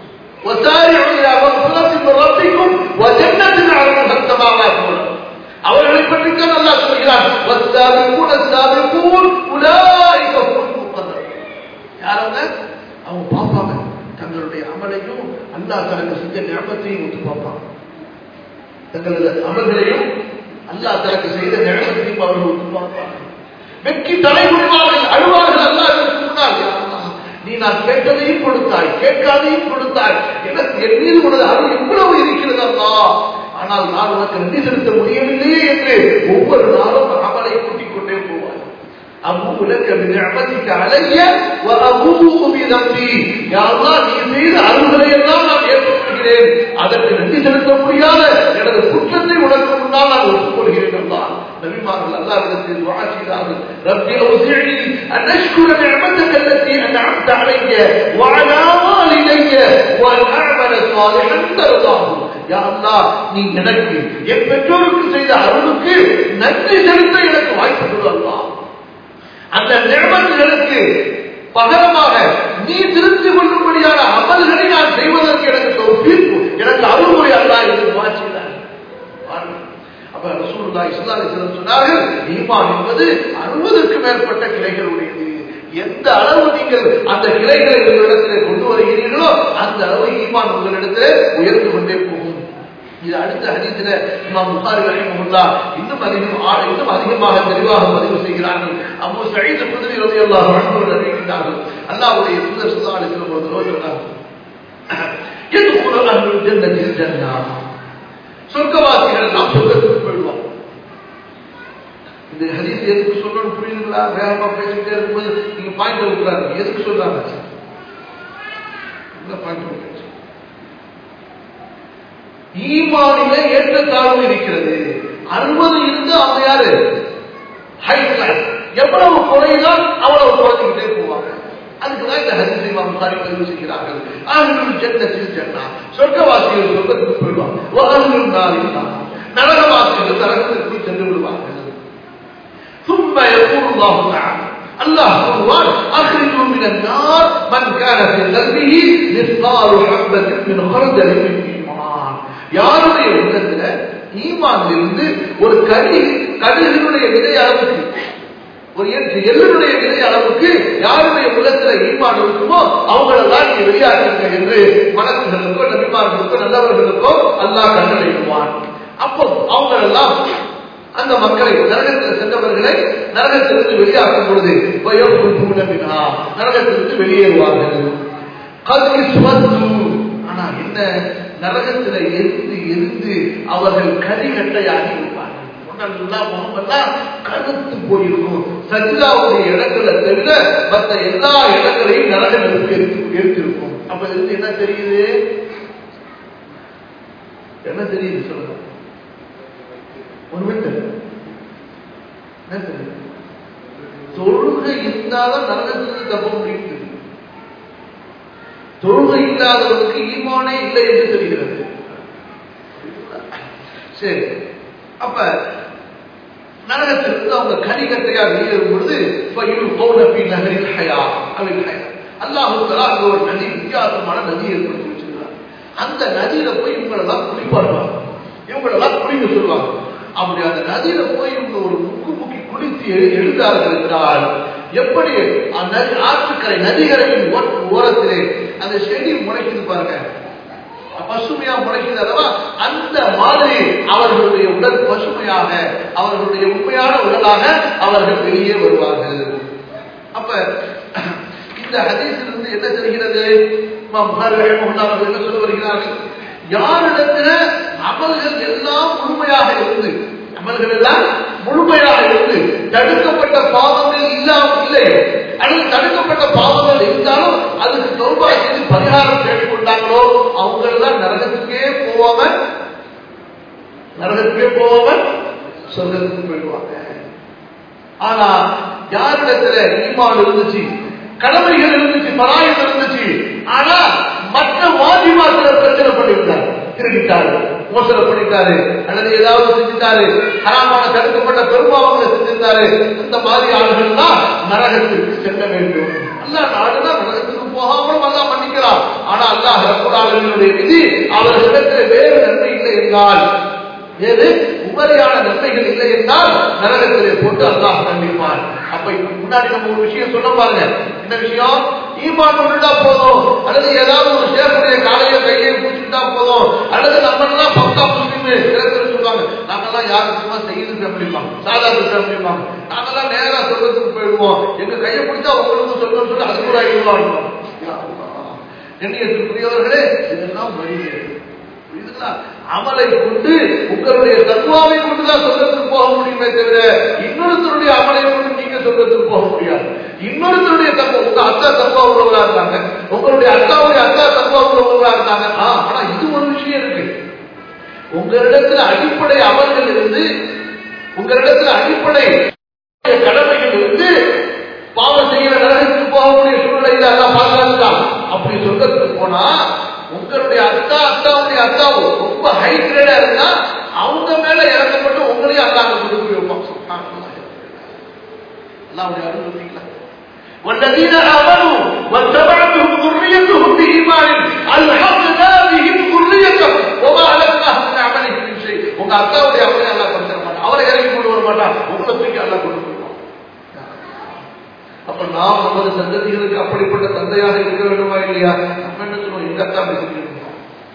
وسارعوا الى مغفرة من ربكم وجنة عرضها السماوات والارض அவர்களை பற்றித்தான் அல்லாஹ் சொல்கிறான் والسابقون السابقون اولئك هم المقربون யாரங்க அவங்க பார்ப்பாங்க தங்களுடைய அமலையும் அல்லாஹ் தனக்கு செஞ்ச ஞாபகத்தையும் ஒத்து பார்ப்பாங்க தங்களது அமல்களையும் அல்லாஹ் தனக்கு செய்த ஞாபகத்தையும் அவர்கள் ஒத்து பார்ப்பாங்க வெக்கி தலை குடிவார்கள் அழுவார்கள் அல்லாஹ் முன்னால் யா அல்லாஹ், நீ நான் கேட்டதையும் கொடுத்தாய் கேட்காதையும் கொடுத்தாய் எனக்கு என் மீது உனது அருள் இவ்வளவு இருக்கிறது அல்லா ஆனால் நான் உனக்கு நன்றி செலுத்த முடியவில்லையே என்று ஒவ்வொரு நாளும் அமலை கூட்டிக் கொண்டே போவார் أبوء لك بنعمتك علي وأبوء بذنبي يا الله நீ செய்த அருள்களை எல்லாம் நான் ஏற்றுக்கொள்கிறேன் அதற்கு நன்றி செலுத்த முடியாத எனது குற்றத்தை உனக்கு முன்னால் நான் ஒப்புக்கொள்கிறேன் அல்லா நபிமார்கள் அல்லாஹ்விடத்தில் துஆ செய்தார்கள் ரப்பி அவ்சிஅனி அன் அஷ்குர நிஅமத்தக التي أنعمت علي وعلى والدي وأن أعمل صالحا ترضاه யா அல்லாஹ் நீ எனக்கு என் பெற்றோருக்கு செய்த அருளுக்கு நன்றி செலுத்த எனக்கு வாய்ப்பு கொடு அல்லாஹ் அந்த நியமத்துகளுக்கு பகரமாக நீ திருப்தி கொள்ளும்படியான அமல்களை நான் செய்வதற்கு எனக்கு தௌஃபீக் எனக்கு அருள்முறை அல்லாஹ் என்று துஆ செய்தார் பாருங்க. அப்ப ரசூலுல்லாஹி ஸல்லல்லாஹு அலைஹி வஸல்லம் சொன்னார்கள் ஈமான் என்பது அறுபதுக்கு மேற்பட்ட கிளைகளுடையது எந்த அளவு நீங்கள் அந்த கிளைகளை உங்களிடத்தில் கொண்டு வருகிறீர்களோ அந்த அளவு ஈமான் உங்களிடத்தில் உயர்ந்து கொண்டே போகும் இது அடுத்த ஹதீஸ்ல இமாம் புகாரி ரஹிமஹுல்லா இன்னும் அதிகம் ஆ- இன்னும் அதிகமாக தெளிவாக பதிவு செய்கிறார்கள் அம்மு சயீத் குத்ரி ரலியல்லாஹு அன்ஹு அவர்கள் அறிவிக்கிறார்கள் அல்லாஹ்வுடைய தூதர் ஸல்லல்லாஹு அலைஹி வஸல்லம் ஒரு தடவை சொன்னார்கள் يدخل أهل الجنة الجنة சொர்க்கவாசிகள் எல்லாம் சொர்க்கத்துக்கு போயிடுவாங்க இந்த ஹதீஸ் எதுக்கு சொல்லணும் புரியுதுங்களா வேகமா பேசிட்டே இருக்கும்போது நீங்க பாயிண்ட் விட்டுறாங்க எதுக்கு சொல்றாங்க இந்த பாயிண்ட் விட்டுருச்சு ஈமானில ஏற்றத்தாழ்வு இருக்கிறது அறுபது இருந்து அவங்க யாரு ஹை கிளாஸ் எவ்வளவு குறைதான் அவ்வளவு குறைஞ்சிக்கிட்டே போவாங்க அதுக்குதான் இந்த ஹரிசை இமாம் புகாரி பதிவு செய்கிறார்கள் ஆண்கள் ஜன்னத்தில் ஜன்னா சொர்க்கவாசிகள் சொர்க்கத்துக்கு போயிடுவாங்க வாகனம் நாளில் நரகவாசிகள் நரகத்திற்கு சென்று விடுவார்கள் ثم يقول الله تعالى الله قال أخرجوا من النار من كان في قلبه مثقال حبة من خردل من إيمان யாருடைய உள்ளத்துல ஈமானிலிருந்து ஒரு கடி கடுகினுடைய விதை அளவுக்கு ஒரு எட்டு எள்ளுடைய விதை அளவுக்கு யாருடைய உள்ளத்துல ஈமான் இருக்குமோ அவங்களெல்லாம் நீங்க வெளியாக்குங்க என்று மனசுகளுக்கோ நபிமார்களுக்கோ நல்லவர்களுக்கோ அல்லாஹ் கண்டளையிடுவான் அப்போ அவங்களெல்லாம் அந்த மக்களை நரகத்தில் சென்றவர்களை நரகத்திலிருந்து வெளியாக்கும் பொழுது வயோபுரா நரகத்திலிருந்து வெளியேறுவார்கள் கல்வி சுமந்து ஆனா என்ன நரகத்துல எரிந்து எரிந்து அவர்கள் கரிகட்டையாகி இருப்பார்கள் உடலெல்லாம் முகமெல்லாம் கருத்து போயிருக்கும் சஜிதாவுடைய இடங்களை தவிர மற்ற எல்லா இடங்களையும் நரக நெருப்பு எரித்து எரித்திருக்கும் அப்ப இருந்து என்ன தெரியுது என்ன தெரியுது சொல்லுங்க ஒரு மினிட் என்ன தெரியுது தொழுகை இருந்தாதான் நரகத்திலிருந்து தப்ப முடியும் தெரியும். தொழுகை இல்லாதவனுக்கு ஈமானே இல்லை என்று தெரிகிறது சரி அப்ப நரகத்திலிருந்து அவங்க கரிகட்டையா வெளியேறும் பொழுது ஃபையுல் கௌனபி நகரில் ஹயா அவில் ஹயா அல்லாஹு தஆலா அங்க ஒரு நதி வித்தியாசமான நதி ஏற்படுத்தி வச்சிருக்காங்க அந்த நதியில போய் இவங்களெல்லாம் குளிப்பாடுவாங்க இவங்களெல்லாம் குளிக்க சொல்லுவாங்க அப்படி அந்த நதியில போய் இவங்க ஒரு முக்கு முக்கி குளித்து எழு- எழுந்தார்கள் என்றால் எப்படி அந்த நதி ஆற்றுக்கரை நதிகரையின் ஓர- ஓரத்திலே அந்த செடி முளைக்குது பாருங்க பசுமையா முளைக்குது அல்லவா அந்த மாதிரி அவர்களுடைய உடல் பசுமையாக அவர்களுடைய உண்மையான உடலாக அவர்கள் வெளியே வருவார்கள் அப்ப இந்த ஹதீஸிலிருந்து என்ன தெரிகிறது இமாம் புகாரி ரஹிமஹுல்லாஹ் அவர்கள் என்ன சொல்ல வருகிறார்கள் யாரிடத்துல அமல்கள் எல்லாம் முழுமையாக இருந்து அமல்கள் எல்லாம் முழுமையாக இருந்து தடுக்கப்பட்ட பாவங்கள் இல்லாமல் இல்லை அல்லது தடுக்கப்பட்ட பாவங்கள் இருந்தாலும் அதுக்கு தௌபா செய்து பரிகாரம் தேடிக்கொண்டாங்களோ அவங்க எல்லாம் நரகத்துக்கே போவாம நரகத்துக்கே போவாம சொர்க்கத்துக்கு போயிடுவாங்க ஆனா யாரிடத்துல ஈமான் இருந்துச்சு கடமைகள் இருந்துச்சு பராயம் இருந்துச்சு ஆனா மற்ற வாஜிபாத்துல பிரச்சனை பண்ணியிருந்தார் திருடிட்டாரு மோசடி பண்ணிட்டாரு அல்லது ஏதாவது செஞ்சுட்டாரு ஹராமான தடுக்கப்பட்ட பெரும்பாவங்களை செஞ்சிருந்தாரு இந்த மாதிரி ஆளுகள் தான் நரகத்திற்கு செல்ல வேண்டும் அல்ல நாடுனா நரகத்துக்கு போகாமலும் அல்லா மன்னிக்கிறார் ஆனா அல்லாஹ் ரப்புலாளர்களுடைய விதி அவர்களிடத்தில் வேறு நன்மை இல்லை என்றால் வேறு உபரியான நன்மைகள் இல்லை என்றால் நரகத்திலே போட்டு அல்லாஹ் தண்டிப்பான் அப்ப இப்ப முன்னாடி நம்ம ஒரு விஷயம் சொல்ல பாருங்க என்ன விஷயம் ஈமான் ஒன்றுடா போதும் அல்லது ஏதாவது ஒரு சேருடைய காலையோ கையை பூச்சிட்டா போதும் அல்லது நம்ம எல்லாம் பக்கா முஸ்லீம் சில பேர் சொல்லுவாங்க நாங்கெல்லாம் யாருக்குமா செய்யுது ஃபேமிலிப்பாங்க சாதாரண ஃபேமிலிப்பாங்க நாங்கெல்லாம் நேரா சொல்றதுக்கு போயிடுவோம் எங்க கையை பிடிச்சா உங்களுக்கு சொல்லணும்னு சொல்லி அது கூட ஆயிடுவாங்க எண்ணியத்துக்குரியவர்களே இதெல்லாம் வழியே புரியுதுங்களா அமலை கொண்டு உங்களுடைய தத்துவாவை கொண்டுதான் சொர்க்கத்துக்கு போக முடியுமே தவிர இன்னொருத்தருடைய அமலை கொண்டு நீங்க சொர்க்கத்துக்கு போக முடியாது இன்னொருத்தருடைய தத்துவம் உங்க அத்தா தத்துவா உள்ளவங்களா இருந்தாங்க உங்களுடைய அத்தாவுடைய அத்தா தத்துவா உள்ளவங்களா இருந்தாங்க ஆ, ஆனா இது ஒரு விஷயம் இருக்கு உங்களிடத்துல அடிப்படை அமல்கள் இருந்து உங்களிடத்துல அடிப்படை கடமைகள் இருந்து பாவம் செய்கிற நரகத்துக்கு போகக்கூடிய சூழ்நிலையில எல்லாம் பாதுகாத்துக்கலாம் அப்படி சொர்க்கத்துக்கு போனா உங்களுடைய அத்தா அத்தாவுடைய அத்தாவும் ரொம்ப ஹை கிரேடா இருந்தா அவங்க மேல இறக்கப்பட்டு உங்களையும் அல்லாங்க கொண்டு போய் வைப்பான் சுப்ஹானல்லாஹ். அல்லாஹ்வுடைய அருள் பார்த்தீங்களா والذين آمنوا واتبعتهم ذريتهم بإيمان ألحقنا بهم ذريتهم وما ألقناهم من عملهم من شيء உங்க அத்தாவுடைய அவரை அல்லாஹ் கொடுத்துட மாட்டான் அவரை இறங்கி கொண்டு வர மாட்டான் உங்களை தூக்கி அல்லாஹ் கொண்டு போயிடுவான் அப்ப நாம் நமது சந்ததிகளுக்கு அப்படிப்பட்ட தந்தையாக இருக்க வேண்டுமா இல்லையா நம்ம என்ன சொல்லுவோம் எங்க அத்தா அப்படி செஞ்சிருக்கோம்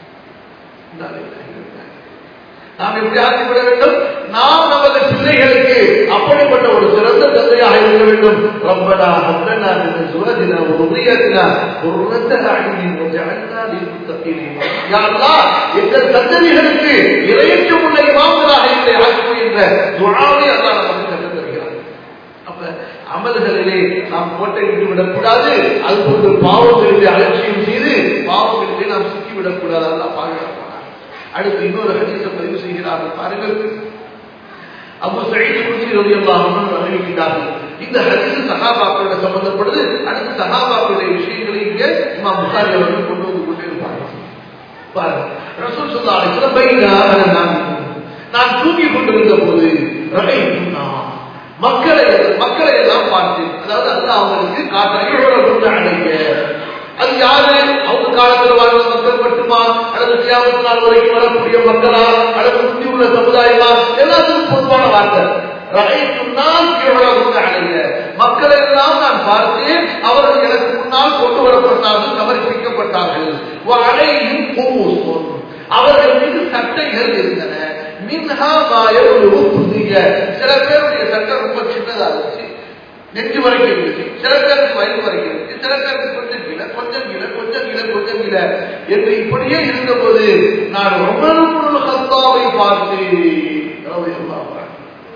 நாம் எப்படி ஆக்கிவிட வேண்டும் நாம் நமது பிள்ளைகளுக்கு அப்படிப்பட்ட ஒரு சிறந்த தந்தையாக இருக்க வேண்டும் ரப்பனா ஹப்லனா மின் சுவஜினா உரியத்தினா குர்ரத்த அய்யுனின் வஜஅல்னா லில்முத்தகீன் யா அல்லாஹ் எங்கள் சந்ததிகளுக்கு இறையற்றம் உள்ள இமாம்களாக எங்களை ஆக்கி என்ற துஆவை அல்லாஹ் நமக்கு கற்றுத் தருகிறார் அப்ப அமல்களிலே நாம் கோட்டை விட்டு விடக்கூடாது அது போன்று பாவங்களிலே அலட்சியம் செய்து பாவங்களிலே நாம் சிக்கிவிடக் கூடாது அல்ல பாதுகாப்பானார் அடுத்து இன்னொரு ஹதீஸை பதிவு செய்கிறார்கள் பாருங்கள் அபு சயீத் குர்சி ரலியல்லாஹு அன்ஹு அறிவிக்கிறார்கள் இந்த ஹதீஸ் சஹாபாக்களோட சம்பந்தப்படுது அடுத்து சஹாபாக்களுடைய விஷயங்களை இங்கே இமாம் புகாரி அவர்கள் கொண்டு வந்து கொண்டே இருப்பார்கள் பாருங்க ரசூல் ஸல்லல்லாஹு அலைஹி வஸல்லம் பைனா அன நான் நான் தூங்கிக் கொண்டிருந்த போது ரஹீத்துனா மக்களை மக்களை எல்லாம் பார்த்தேன் அதாவது அல்லாஹ் அவங்களுக்கு காட்ட அடைங்க அது யாரு அவங்க காலத்துல வாழ்ந்த மக்கள் மட்டுமா அல்லது தியாகத்து நாள் வரைக்கும் வரக்கூடிய மக்களா அல்லது முந்தி உள்ள சமுதாயமா எல்லாத்துக்கும் பொதுவான வார்த்தை ரகைத்துனால் கேவலம் அடைங்க மக்களை எல்லாம் நான் பார்த்தேன் அவர்கள் எனக்கு முன்னால் கொண்டு வரப்பட்டார்கள் சமர்ப்பிக்கப்பட்டார்கள் அடையும் பூசோன் அவர்கள் மீது சட்டைகள் இருந்தன மின்ஹா மாயொரு புதிய சில பேருடைய சட்டை ரொம்ப சின்னதா இருந்துச்சு நெஞ்சு வரைக்கும் இருந்துச்சு சில பேருக்கு வயது வரைக்கும் இருந்துச்சு சில பேருக்கு கொஞ்சம் கீழே கொஞ்சம் கீழே கொஞ்சம் கீழே கொஞ்சம் கீழே என்று இப்படியே இருந்தபோது நான் உமர் ஹத்தாவை பார்த்தேன்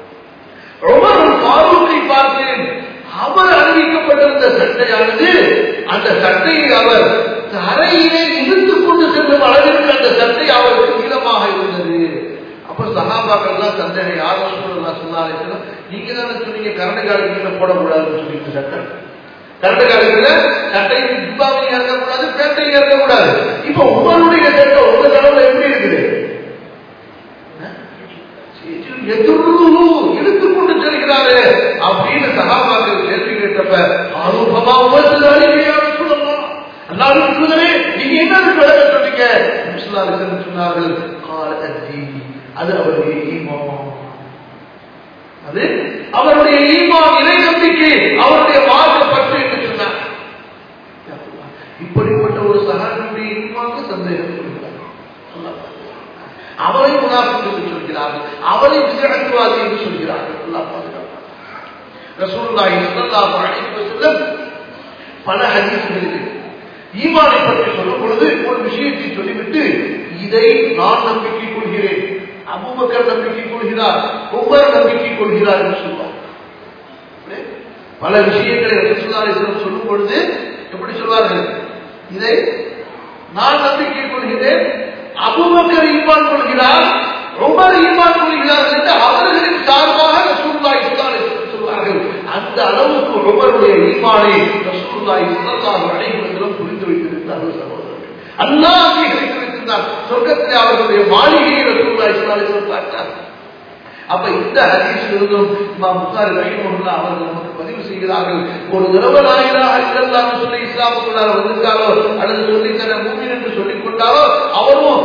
உமர் ஃபாரூக்கை பார்த்தேன் அவர் அறிவிக்கப்பட்டிருந்த சட்டையானது அந்த சட்டையை அவர் தரையிலே இழுத்துக் கொண்டு செல்லும் அளவிற்கு அந்த சட்டை அவருக்கு நீளமாக இருந்தது அப்ப சகாபாக்கள்லாம் சந்தேகம் யாரும் சொல்லலாம் சொன்னாலே நீங்க தானே சொன்னீங்க கரண்ட காலத்துல போடக்கூடாதுன்னு சொல்லிட்டு சட்டம் கரண்ட காலத்துல சட்டையும் ஜிப்பாவையும் இறக்கக்கூடாது பேட்டையும் இறக்கக்கூடாது இப்ப உங்களுடைய சட்டம் உங்க கடவுள எப்படி இருக்குது எதிர்வு இழுத்துக் கொண்டு செல்கிறாரு அப்படின்னு சகாபாக்கள் கேள்வி கேட்டப்ப அனுபவமா உபசரிக்கையான சொல்லலாம் அல்லாரும் சொல்லுதே நீங்க என்ன விளக்க சொன்னீங்க முஸ்லாலிசன் சொன்னார்கள் கால அத்தி அது அவருடைய ஈமான் அது அவருடைய ஈமான் இறை நம்பிக்கை அவருடைய மார்க்க பற்று என்று சொன்னார் இப்படிப்பட்ட ஒரு சகானுடைய ஈமாக்கு சந்தேகம் சொல்கிறார் அல்லாஹ் அவரை முனாஃபிக் என்று சொல்கிறார்கள் அவரை விஜயத்துவாதி என்று சொல்கிறார்கள் அல்லாஹ் பாதுகாப்பார் ரசூலுல்லாஹி ஸல்லல்லாஹு அலைஹி வஸல்லம் பல ஹதீஸ்களில் ஈமானை பற்றி சொல்லும் பொழுது ஒரு விஷயத்தை சொல்லிவிட்டு இதை நான் நம்பிக்கை கொள்கிறேன் அபூபக்கர் நம்பிக்கை கொள்கிறார் உமர் நம்பிக்கை கொள்கிறார் என்று சொல்வார் பல விஷயங்களை ரசூலுல்லாஹி ஸல்லல்லாஹு சொல்லும் பொழுது எப்படி சொல்வார்கள் இதை நான் நம்பிக்கை கொள்கிறேன் அபுபக்கர் ஈமான் கொள்கிறார் உமர் ஈமான் கொள்கிறார்கள் என்று அவர்களின் சார்பாக ரசூலுல்லாஹி ஸல்லல்லாஹு அலைஹி வஸல்லம் சொல்வார்கள் அந்த அளவுக்கு உமருடைய ஈமானை ரசூலுல்லாஹி ஸல்லல்லாஹு அலைஹி வஸல்லம் புரிந்து வைத்திருந்தார்கள் சகோதரர்கள் அல்லாஹ் அங்கீகரித்து வைத்திருந்தார் சொர்க்கத்திலே அவர்களுடைய மாளிகையை ரசூலுல்லாஹி ஸல்லல்லாஹு அலைஹி வஸல்லம் பார்த்தார் அப்ப இந்த ஹதீஸ் இருந்தும் இமாம் புகாரி ரஹிமஹுல்லாஹ் அவர்கள் நமக்கு பதிவு செய்கிறார்கள் ஒரு தடவை நாயிலாக இல்லல்லாஹு சொல்லி இஸ்லாமுக்குள்ளார வந்திருக்காரோ அல்லது சொல்லி தர மூமின் என்று சொல்லிக் கொண்டாரோ அவரும்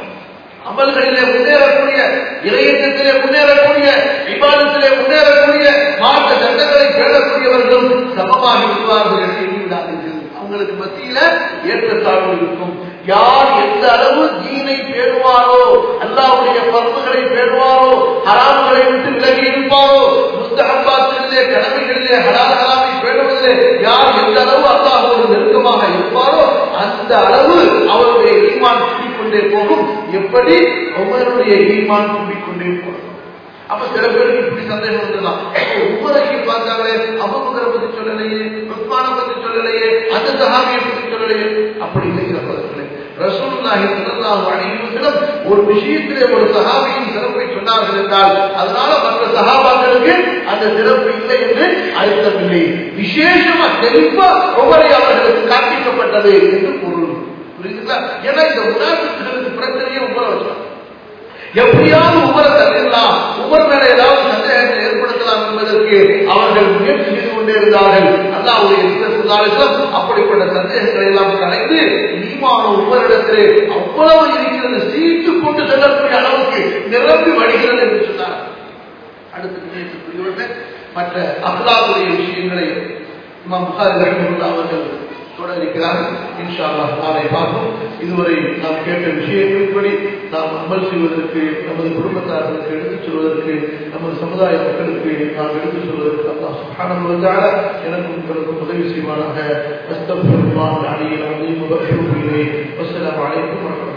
அமல்களிலே முன்னேறக்கூடிய இறையத்திலே முன்னேறக்கூடிய விவாதத்திலே முன்னேறக்கூடிய மாற்ற சட்டங்களை பேணக்கூடியவர்களும் சமமாகி விடுவார்கள் என்று எண்ணிவிடாதீர்கள் அவங்களுக்கு மத்தியில ஏற்றத்தாழ்வு இருக்கும் யார் எந்த அளவு தீனை பேணுவாரோ அல்லாவுடைய பருப்புகளை பேணுவாரோ ஹராம்களை விட்டு விலகி இருப்பாரோ முஸ்தகபாத்திலே கடமைகளிலே ஹலால் ஹலாமை பேணுவதிலே யார் எந்த அளவு அல்லாஹோடு நெருக்கமாக இருப்பாரோ அந்த அளவு அவருடைய ஈமான் கூடிக்கொண்டே போகும் எப்படி ஒவ்வொருடைய ஈமான் கூடிக்கொண்டே போகும் அப்ப சில பேருக்கு இப்படி சந்தேகம் வந்துடலாம் உமரைக்கு பார்த்தாங்களே அபுபக்கரை பத்தி சொல்லலையே உஸ்மான பத்தி சொல்லலையே அந்த சஹாபியை பத்தி சொல்லலையே அப்படி இல்லை சகோதரர்களே ரசூலுல்லாஹி ஸல்லல்லாஹு அலைஹி வஸல்லம் ஒரு விஷயத்திலே ஒரு சஹாபியின் சிறப்பை சொன்னார்கள் என்றால் அதனால மற்ற சஹாபாக்களுக்கு அந்த சிறப்பு இல்லை என்று அர்த்தமில்லை விசேஷமா தெளிவா ஒவ்வொரு அவர்களுக்கு காண்பிக்கப்பட்டது என்று பொருள் புரியுதுங்களா ஏன்னா இந்த உதாரணத்துகளுக்கு பிரச்சனையே உமர வச்சாங்க எப்படியாவது உமர தள்ளிடலாம் உமர் மேல ஏதாவது சந்தேகத்தை ஏற்படுத்தலாம் என்பதற்கு அவர்கள் முயற்சி செய்து கொண்டே இருந்தார்கள் அல்லாவுடைய சுதாரிசம் அப்படிப்பட்ட சந்தேகங்களை எல்லாம் கலைந்து ஈமான உமரிடத்திலே அவ்வளவு இருக்கிறது சீட்டு கொண்டு செல்லக்கூடிய அளவுக்கு நிரம்பி வடிகிறது என்று சொன்னார் அடுத்து நினைக்கக்கூடியவர்கள் மற்ற அல்லாவுடைய விஷயங்களை இமாம் புகாரி ரஹிமுல்லா அவர்கள் தொடர இருக்கிறார்கள் இன்ஷா அல்லாஹ் நாளை பார்ப்போம் இதுவரை நாம் கேட்ட விஷயங்களின்படி நாம் அமல் செய்வதற்கு நமது குடும்பத்தார்களுக்கு எடுத்துச் சொல்வதற்கு நமது சமுதாய மக்களுக்கு நாம் எடுத்துச் சொல்வதற்கு அல்லாஹ் சுப்ஹானஹு வ தஆலா எனக்கும் உங்களுக்கும் உதவி செய்வானாக அஸ்தக்ஃபிருல்லாஹ் அலியில் அலீம் வ அத்தூபு இலைஹி வஸ்ஸலாமு அலைக்கும்